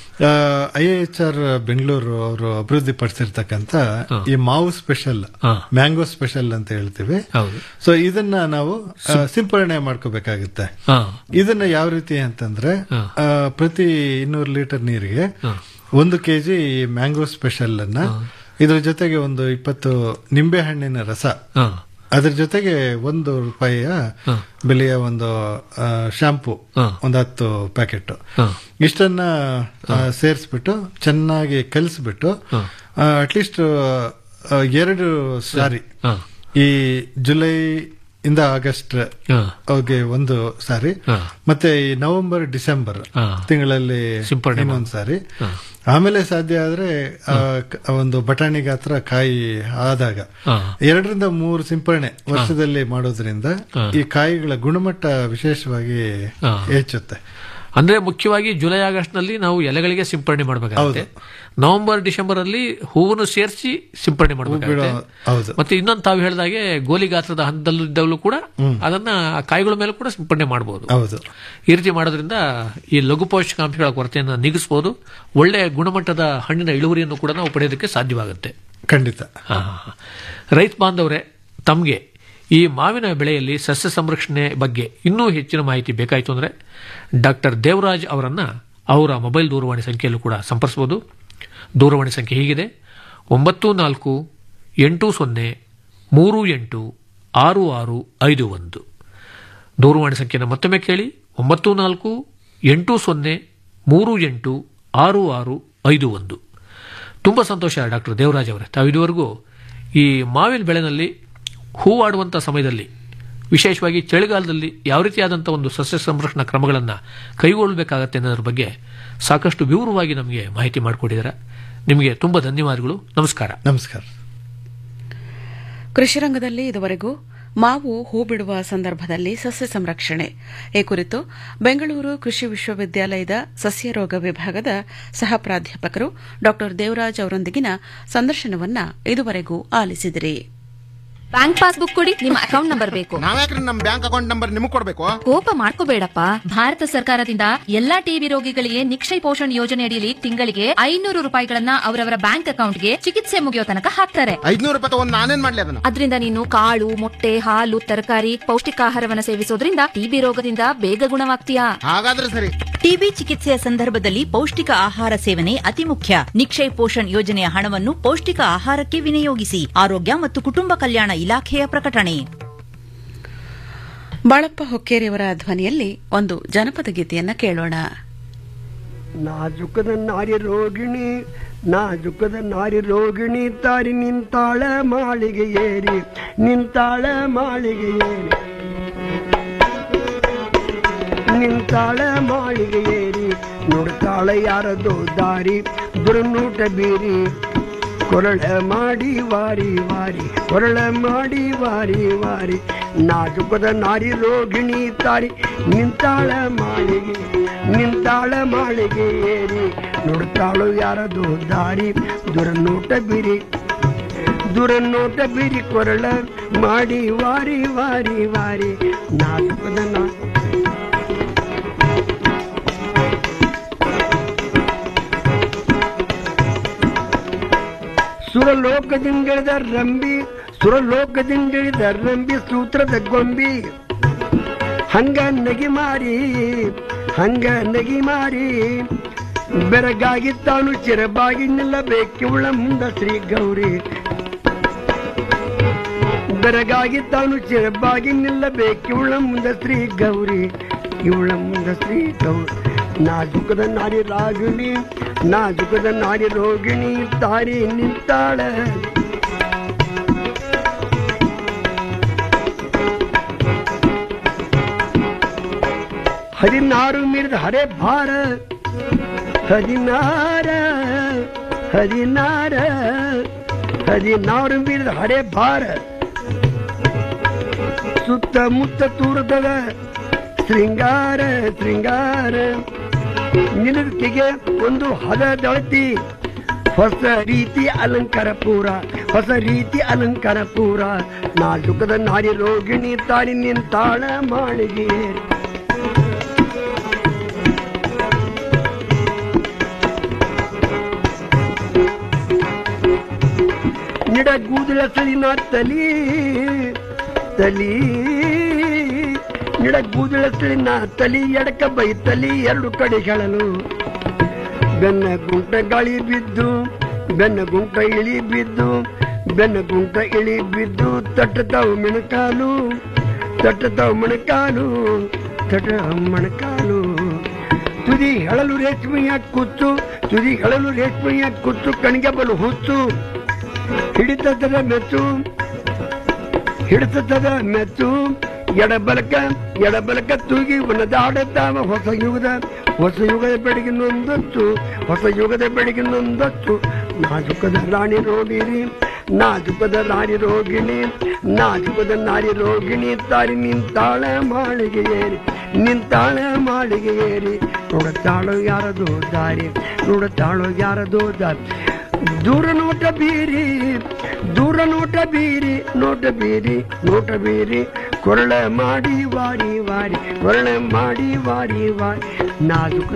ಐ ಎಚ್ ಆರ್ ಬೆಂಗಳೂರು ಅವರು ಅಭಿವೃದ್ಧಿ ಪಡಿಸಿರ್ತಕ್ಕಂಥ ಈ ಮಾವು ಸ್ಪೆಷಲ್ ಮ್ಯಾಂಗೋ ಸ್ಪೆಷಲ್ ಅಂತ ಹೇಳ್ತೀವಿ ಸೊ ಇದನ್ನ ನಾವು ಆ, ಸಿಂಪರಣೆ ಮಾಡ್ಕೋಬೇಕಾಗುತ್ತೆ ಇದನ್ನ ಯಾವ ರೀತಿ ಅಂತಂದ್ರೆ ಆ, ಪ್ರತಿ ಇನ್ನೂರು ಲೀಟರ್ ನೀರಿಗೆ ಒಂದು ಕೆಜಿ ಮ್ಯಾಂಗೋ ಸ್ಪೆಷಲ್ ಅನ್ನ ಇದ್ರ ಜೊತೆಗೆ ಒಂದು ಇಪ್ಪತ್ತು ನಿಂಬೆ ಹಣ್ಣಿನ ರಸ ಅದ್ರ ಜೊತೆಗೆ ಒಂದು ರೂಪಾಯಿಯ ಬೆಲೆಯ ಒಂದು ಶಾಂಪೂ ಒಂದು ಹತ್ತು ಪ್ಯಾಕೆಟ್ ಇಷ್ಟನ್ನ ಸೇರಿಸ್ಬಿಟ್ಟು ಚೆನ್ನಾಗಿ ಕಲಿಸ್ಬಿಟ್ಟು ಅಟ್ಲೀಸ್ಟ್ ಎರಡು ಸಾರಿ ಈ ಜುಲೈ ಇಂದ ಆಗಸ್ಟ್ ಗೆ ಒಂದು ಸಾರಿ ಮತ್ತೆ ಈ ನವೆಂಬರ್ ಡಿಸೆಂಬರ್ ತಿಂಗಳಲ್ಲಿ ಸಿಂಪರಣೆ ಇನ್ನೊಂದು ಸಾರಿ ಆಮೇಲೆ ಸಾಧ್ಯ ಆದ್ರೆ ಆ, ಕ- ಒಂದು ಬಟಾಣಿ ಗಾತ್ರ ಕಾಯಿ ಆದಾಗ ಎರಡರಿಂದ ಮೂರು ಸಿಂಪರಣೆ ವರ್ಷದಲ್ಲಿ ಮಾಡೋದ್ರಿಂದ ಈ ಕಾಯಿಗಳ ಗುಣಮಟ್ಟ ವಿಶೇಷವಾಗಿ ಹೆಚ್ಚುತ್ತೆ ಅಂದ್ರೆ ಮುಖ್ಯವಾಗಿ ಜುಲೈ ಆಗಸ್ಟ್ ನಲ್ಲಿ ನಾವು ಎಲೆಗಳಿಗೆ ಸಿಂಪರಣೆ ಮಾಡಬೇಕಾಗುತ್ತೆ ನವೆಂಬರ್ ಡಿಸೆಂಬರ್ ಅಲ್ಲಿ ಹೂವನ್ನು ಸೇರಿಸಿ ಸಿಂಪರಣೆ ಮಾಡಬೇಕಾಗುತ್ತೆ ಹೌದು ಮತ್ತೆ ಇನ್ನೊಂದು ತಾವು ಹೇಳಿದಾಗೆ ಗೋಲಿ ಗಾತ್ರದ ಹಂತದಲ್ಲಿದ್ದಾಗಲೂ ಕೂಡ ಅದನ್ನ ಕಾಯಿಗಳ ಮೇಲೆ ಕೂಡ ಸಿಂಪಡಣೆ ಮಾಡಬಹುದು ಹೌದು ಈ ರೀತಿ ಮಾಡೋದ್ರಿಂದ ಈ ಲಘು ಪೋಷಕಾಂಶಗಳ ಕೊರತೆಯನ್ನು ನೀಗಿಸಬಹುದು ಒಳ್ಳೆಯ ಗುಣಮಟ್ಟದ ಹಣ್ಣಿನ ಇಳುವರಿಯನ್ನು ಕೂಡ ನಾವು ಪಡೆಯೋದಕ್ಕೆ ಸಾಧ್ಯವಾಗುತ್ತೆ ಖಂಡಿತ ರೈತ ಬಾಂಧವರೇ ತಮಗೆ ಈ ಮಾವಿನ ಬೆಳೆಯಲ್ಲಿ ಸಸ್ಯ ಸಂರಕ್ಷಣೆ ಬಗ್ಗೆ ಇನ್ನೂ ಹೆಚ್ಚಿನ ಮಾಹಿತಿ ಬೇಕಾಯಿತು ಅಂದರೆ ಡಾಕ್ಟರ್ ದೇವರಾಜ್ ಅವರನ್ನ ಅವರ ಮೊಬೈಲ್ ದೂರವಾಣಿ ಸಂಖ್ಯೆಯಲ್ಲೂ ಕೂಡ ಸಂಪರ್ಸಬಹುದು ದೂರವಾಣಿ ಸಂಖ್ಯೆ ಹೀಗಿದೆ ಒಂಬತ್ತು ನಾಲ್ಕು ಎಂಟು ಸೊನ್ನೆ ಮೂರು ಎಂಟು ಆರು ಆರು ಐದು ಒಂದು ದೂರವಾಣಿ ಸಂಖ್ಯೆಯನ್ನು ಮತ್ತೊಮ್ಮೆ ಕೇಳಿ ಒಂಬತ್ತು ನಾಲ್ಕು ಎಂಟು ಸೊನ್ನೆ ಮೂರು ಎಂಟು ಆರು ಆರು ಐದು ಒಂದು ತುಂಬ ಸಂತೋಷ ಡಾಕ್ಟರ್ ದೇವರಾಜ್ ಅವರೇ ತಾವು ಇದುವರೆಗೂ ಈ ಮಾವಿನ ಬೆಳೆನಲ್ಲಿ ಹೂವಾಡುವಂಥ ಸಮಯದಲ್ಲಿ ವಿಶೇಷವಾಗಿ ಚಳಿಗಾಲದಲ್ಲಿ ಯಾವ ರೀತಿಯಾದಂಥ ಒಂದು ಸಸ್ಯ ಸಂರಕ್ಷಣಾ ಕ್ರಮಗಳನ್ನು ಕೈಗೊಳ್ಳಬೇಕಾಗತ್ತೆ ಅನ್ನೋದ್ರ ಬಗ್ಗೆ ಸಾಕಷ್ಟು ವಿವರವಾಗಿ ನಮಗೆ ಮಾಹಿತಿ ಮಾಡಿಕೊಟ್ಟಿದ್ದಾರೆ ನಿಮಗೆ ತುಂಬ ಧನ್ಯವಾದಗಳು ನಮಸ್ಕಾರ ನಮಸ್ಕಾರ ಕೃಷಿ ರಂಗದಲ್ಲಿ ಇದುವರೆಗೂ ಮಾವು ಹೂ ಬಿಡುವ ಸಂದರ್ಭದಲ್ಲಿ ಸಸ್ಯ ಸಂರಕ್ಷಣೆ ಈ ಕುರಿತು ಬೆಂಗಳೂರು ಕೃಷಿ ವಿಶ್ವವಿದ್ಯಾಲಯದ ಸಸ್ಯರೋಗ ವಿಭಾಗದ ಸಹ ಪ್ರಾಧ್ಯಾಪಕರು ಡಾ ದೇವರಾಜ್ ಅವರೊಂದಿಗಿನ ಸಂದರ್ಶನವನ್ನ ಇದುವರೆಗೂ ಆಲಿಸಿದಿರಿ ಬ್ಯಾಂಕ್ ಪಾಸ್ಬುಕ್ ಕೊಡಿ ನಿಮ್ಮ ಅಕೌಂಟ್ ನಂಬರ್ ಬೇಕು ನಾವ್ಯಾಕ್ರಿ ನಮ್ ಬ್ಯಾಂಕ್ ಅಕೌಂಟ್ ನಂಬರ್ ನಿಮಗ್ ಕೊಡ್ಬೇಕು ಕೋಪ ಮಾಡ್ಕೋಬೇಡಪ್ಪ ಭಾರತ ಸರ್ಕಾರದಿಂದ ಎಲ್ಲಾ ಟಿಬಿ ರೋಗಿಗಳಿಗೆ ನಿಕ್ಷಯ ಪೋಷಣ್ ಯೋಜನೆ ಅಡಿಯಲ್ಲಿ ತಿಂಗಳಿಗೆ ಐನೂರು ರೂಪಾಯಿಗಳನ್ನ ಅವರವರ ಬ್ಯಾಂಕ್ ಅಕೌಂಟ್ಗೆ ಚಿಕಿತ್ಸೆ ಮುಗಿಯೋ ತನಕ ಹಾಕ್ತಾರೆ ಐದ್ನೂರು ರೂಪಾಯಿ ತಗೊಂಡ್ ನಾನೇನ್ ಮಾಡ್ಲಿ ಅದನ್ನ ಅದರಿಂದ ನೀನು ಕಾಳು ಮೊಟ್ಟೆ ಹಾಲು ತರಕಾರಿ ಪೌಷ್ಟಿಕಾಹಾರವನ್ನ ಸೇವಿಸೋದ್ರಿಂದ ಟಿಬಿ ರೋಗದಿಂದ ಬೇಗ ಗುಣವಾಗ್ತೀಯಾ ಹಾಗಾದ್ರೆ ಸರಿ ಟಿಬಿ ಚಿಕಿತ್ಸೆಯ ಸಂದರ್ಭದಲ್ಲಿ ಪೌಷ್ಟಿಕ ಆಹಾರ ಸೇವನೆ ಅತಿ ಮುಖ್ಯ ನಿಕ್ಷಯ್ ಪೋಷಣ್ ಯೋಜನೆಯ ಹಣವನ್ನು ಪೌಷ್ಟಿಕ ಆಹಾರಕ್ಕೆ ವಿನಿಯೋಗಿಸಿ ಆರೋಗ್ಯ ಮತ್ತು ಕುಟುಂಬ ಕಲ್ಯಾಣ ಇಲಾಖೆಯ ಪ್ರಕಟಣೆ ಬಾಳಪ್ಪ ಹೊಕ್ಕೇರಿಯವರ ಧ್ವನಿಯಲ್ಲಿ ಒಂದು ಜನಪದ ಗೀತೆಯನ್ನ ಕೇಳೋಣ ನಾಜುಕದ ನಾರಿ ರೋಗಿಣಿ ನಾಜುಕದ ನಾರಿ ರೋಗಿಣಿ ತಾರಿ ನಿಂತಾಳ ಮಾಳಿಗೆ ಏರಿ ನಿಂತಾಳ ಮಾಳಿಗೆ ಏರಿ ನಿಂತಾಳ ಮಾಳಿಗೆ ಏರಿ ನೋಡ್ತಾಳ ಯಾರದೋ ದಾರಿ ದುರ್ನೋಟ ಬೀರಿ ಕೊರಳ ಮಾಡಿ ವಾರಿ ವಾರಿ ಕೊರಳ ಮಾಡಿ ವಾರಿ ವಾರಿ ನಾಜುಕದ ನಾರಿ ರೋಗಿಣಿ ತಾರಿ ನಿಂತಾಳ ಮಾಳಿಗೆ ನಿಂತಾಳ ಮಾಳಿಗೆ ಏರಿ ನೋಡ್ತಾಳು ಯಾರದು ದಾರಿ ದುರನೋಟ ಬಿರಿ ದುರನೋಟ ಬಿರಿ ಕೊರಳ ಮಾಡಿ ವಾರಿ ವಾರಿ ವಾರಿ ನಾಜುಕದ ನಾ ಸುರಲೋಕದಿಂಗಳಿದ ರಂಬಿ ಸುರಲೋಕದಿಂಗಳಿದ ರಂಬಿ ಸೂತ್ರದ ಗೊಂಬಿ ಹಂಗ ನಗಿ ಮಾರಿ ಹಂಗ ನಗಿ ಮಾರಿ ಬೆರಗಾಗಿ ತಾನು ಚಿರಬಾಗಿ ನಿಲ್ಲಬೇಕಿವಳ ಮುಂದ ಶ್ರೀ ಗೌರಿ ಬೆರಗಾಗಿ ತಾನು ಚಿರಬಾಗಿ ನಿಲ್ಲಬೇಕಿವಳ ಮುಂದ ಶ್ರೀ ಗೌರಿ ಇವಳ ಮುಂದ ಶ್ರೀ ಗೌರಿ ನಾಜುಕದ ನಾರಿ ರಾಗಿಣಿ ನಾಜುಕದ ನಾರಿ ರೋಗಿಣಿ ತಾರಿ ನಿಂತಾಳ ಹದಿನಾರು ಮೀರಿದ ಹರೆ ಭಾರ ಹದಿನಾರ ಹದಿನಾರ ಹದಿನಾರು ಮೀರಿದ ಹರೆ ಭಾರ ಸುತ್ತಮುತ್ತ ತೂರದವ ಶೃಂಗಾರ ಶೃಂಗಾರ ನಿಲುಕಿಗೆ ಒಂದು ಹದದಳತಿ ಹೊಸ ರೀತಿ ಅಲಂಕಾರ ಪೂರ ಹೊಸ ರೀತಿ ಅಲಂಕಾರ ಪೂರ ನಾಜುಕದ ನಾರಿ ರೋಗಿಣಿ ತಾರಿ ನಿಂತಾಳ ಮಾಳಿಗೆ ನಿಡ ಗೂದಲ ಸಲಿನ ತಲಿ ತಲಿ ನಿಡ ಗೂದಲ ಸಲಿನ ತಲಿ ಎಡಕ ಬೈ ತಲಿ ಎರಡು ಕಡೆ ಹೇಳಲು ಬೆನ್ನ ಗುಂಟ ಗಾಳಿ ಬಿದ್ದು ಬೆನ್ನ ಗುಂಟ ಇಳಿ ಬಿದ್ದು ಬೆನ್ನ ಗುಂಟ ಇಳಿ ಬಿದ್ದು ತಟ್ಟತಾವು ಮೆಣಕಾಲು ತಟ್ಟತಾವು ಮಣಕಾಲು ತಟ ಮಣಕಾಲು ತುದಿ ಹೆಳಲು ರೇಷ್ಮೆಯ ಕುತ್ತು ತುದಿ ಹೆಳಲು ರೇಷ್ಮೆಯ ಕುತ್ತು ಕಣಿಗೆ ಬಲು ಹುಚ್ಚು ಹಿಡಿತದ ಮೆಚ್ಚು ಹಿಡಿತದ ಮೆಚ್ಚು ಎಡಬಲಕ ಎಡಬಲಕ ತೂಗಿ ಒಣದಾಡುತ್ತಾವ ಹೊಸ ಯುಗದ ಹೊಸ ಯುಗದ ಬೆಳಗಿನೊಂದೊತ್ತು ಹೊಸ ಯುಗದ ಬೆಳಗಿನೊಂದೊತ್ತು ನಾಜುಕದ ರಾಣಿ ರೋಗಿಣಿ ನಾಜುಕದ ರಾಣಿ ರೋಗಿಣಿ ನಾಜುಕದ ನಾರಿ ರೋಗಿಣಿ ತಾರಿ ನಿಂತಾಳ ಮಾಳಿಗೆ ಏರಿ ನಿಂತಾಳ ಮಾಳಿಗೆ ಏರಿ ನೋಡುತ್ತಾಳೋ ಯಾರದೋ ದಾರಿ ನೋಡುತ್ತಾಳೋ ಯಾರದೋ ದಾರಿ ದೂರ ನೋಟ ಬೀರಿ ದೂರ ನೋಟ ಬೀರಿ ನೋಟ ಬೀರಿ ನೋಟ ಬೀರಿ ಕೊರಳ ಮಾಡಿ ವಾರಿ ವಾರಿ ಕೊರಳ ಮಾಡಿ ವಾರಿ ವಾರಿ ನಾಜುಕ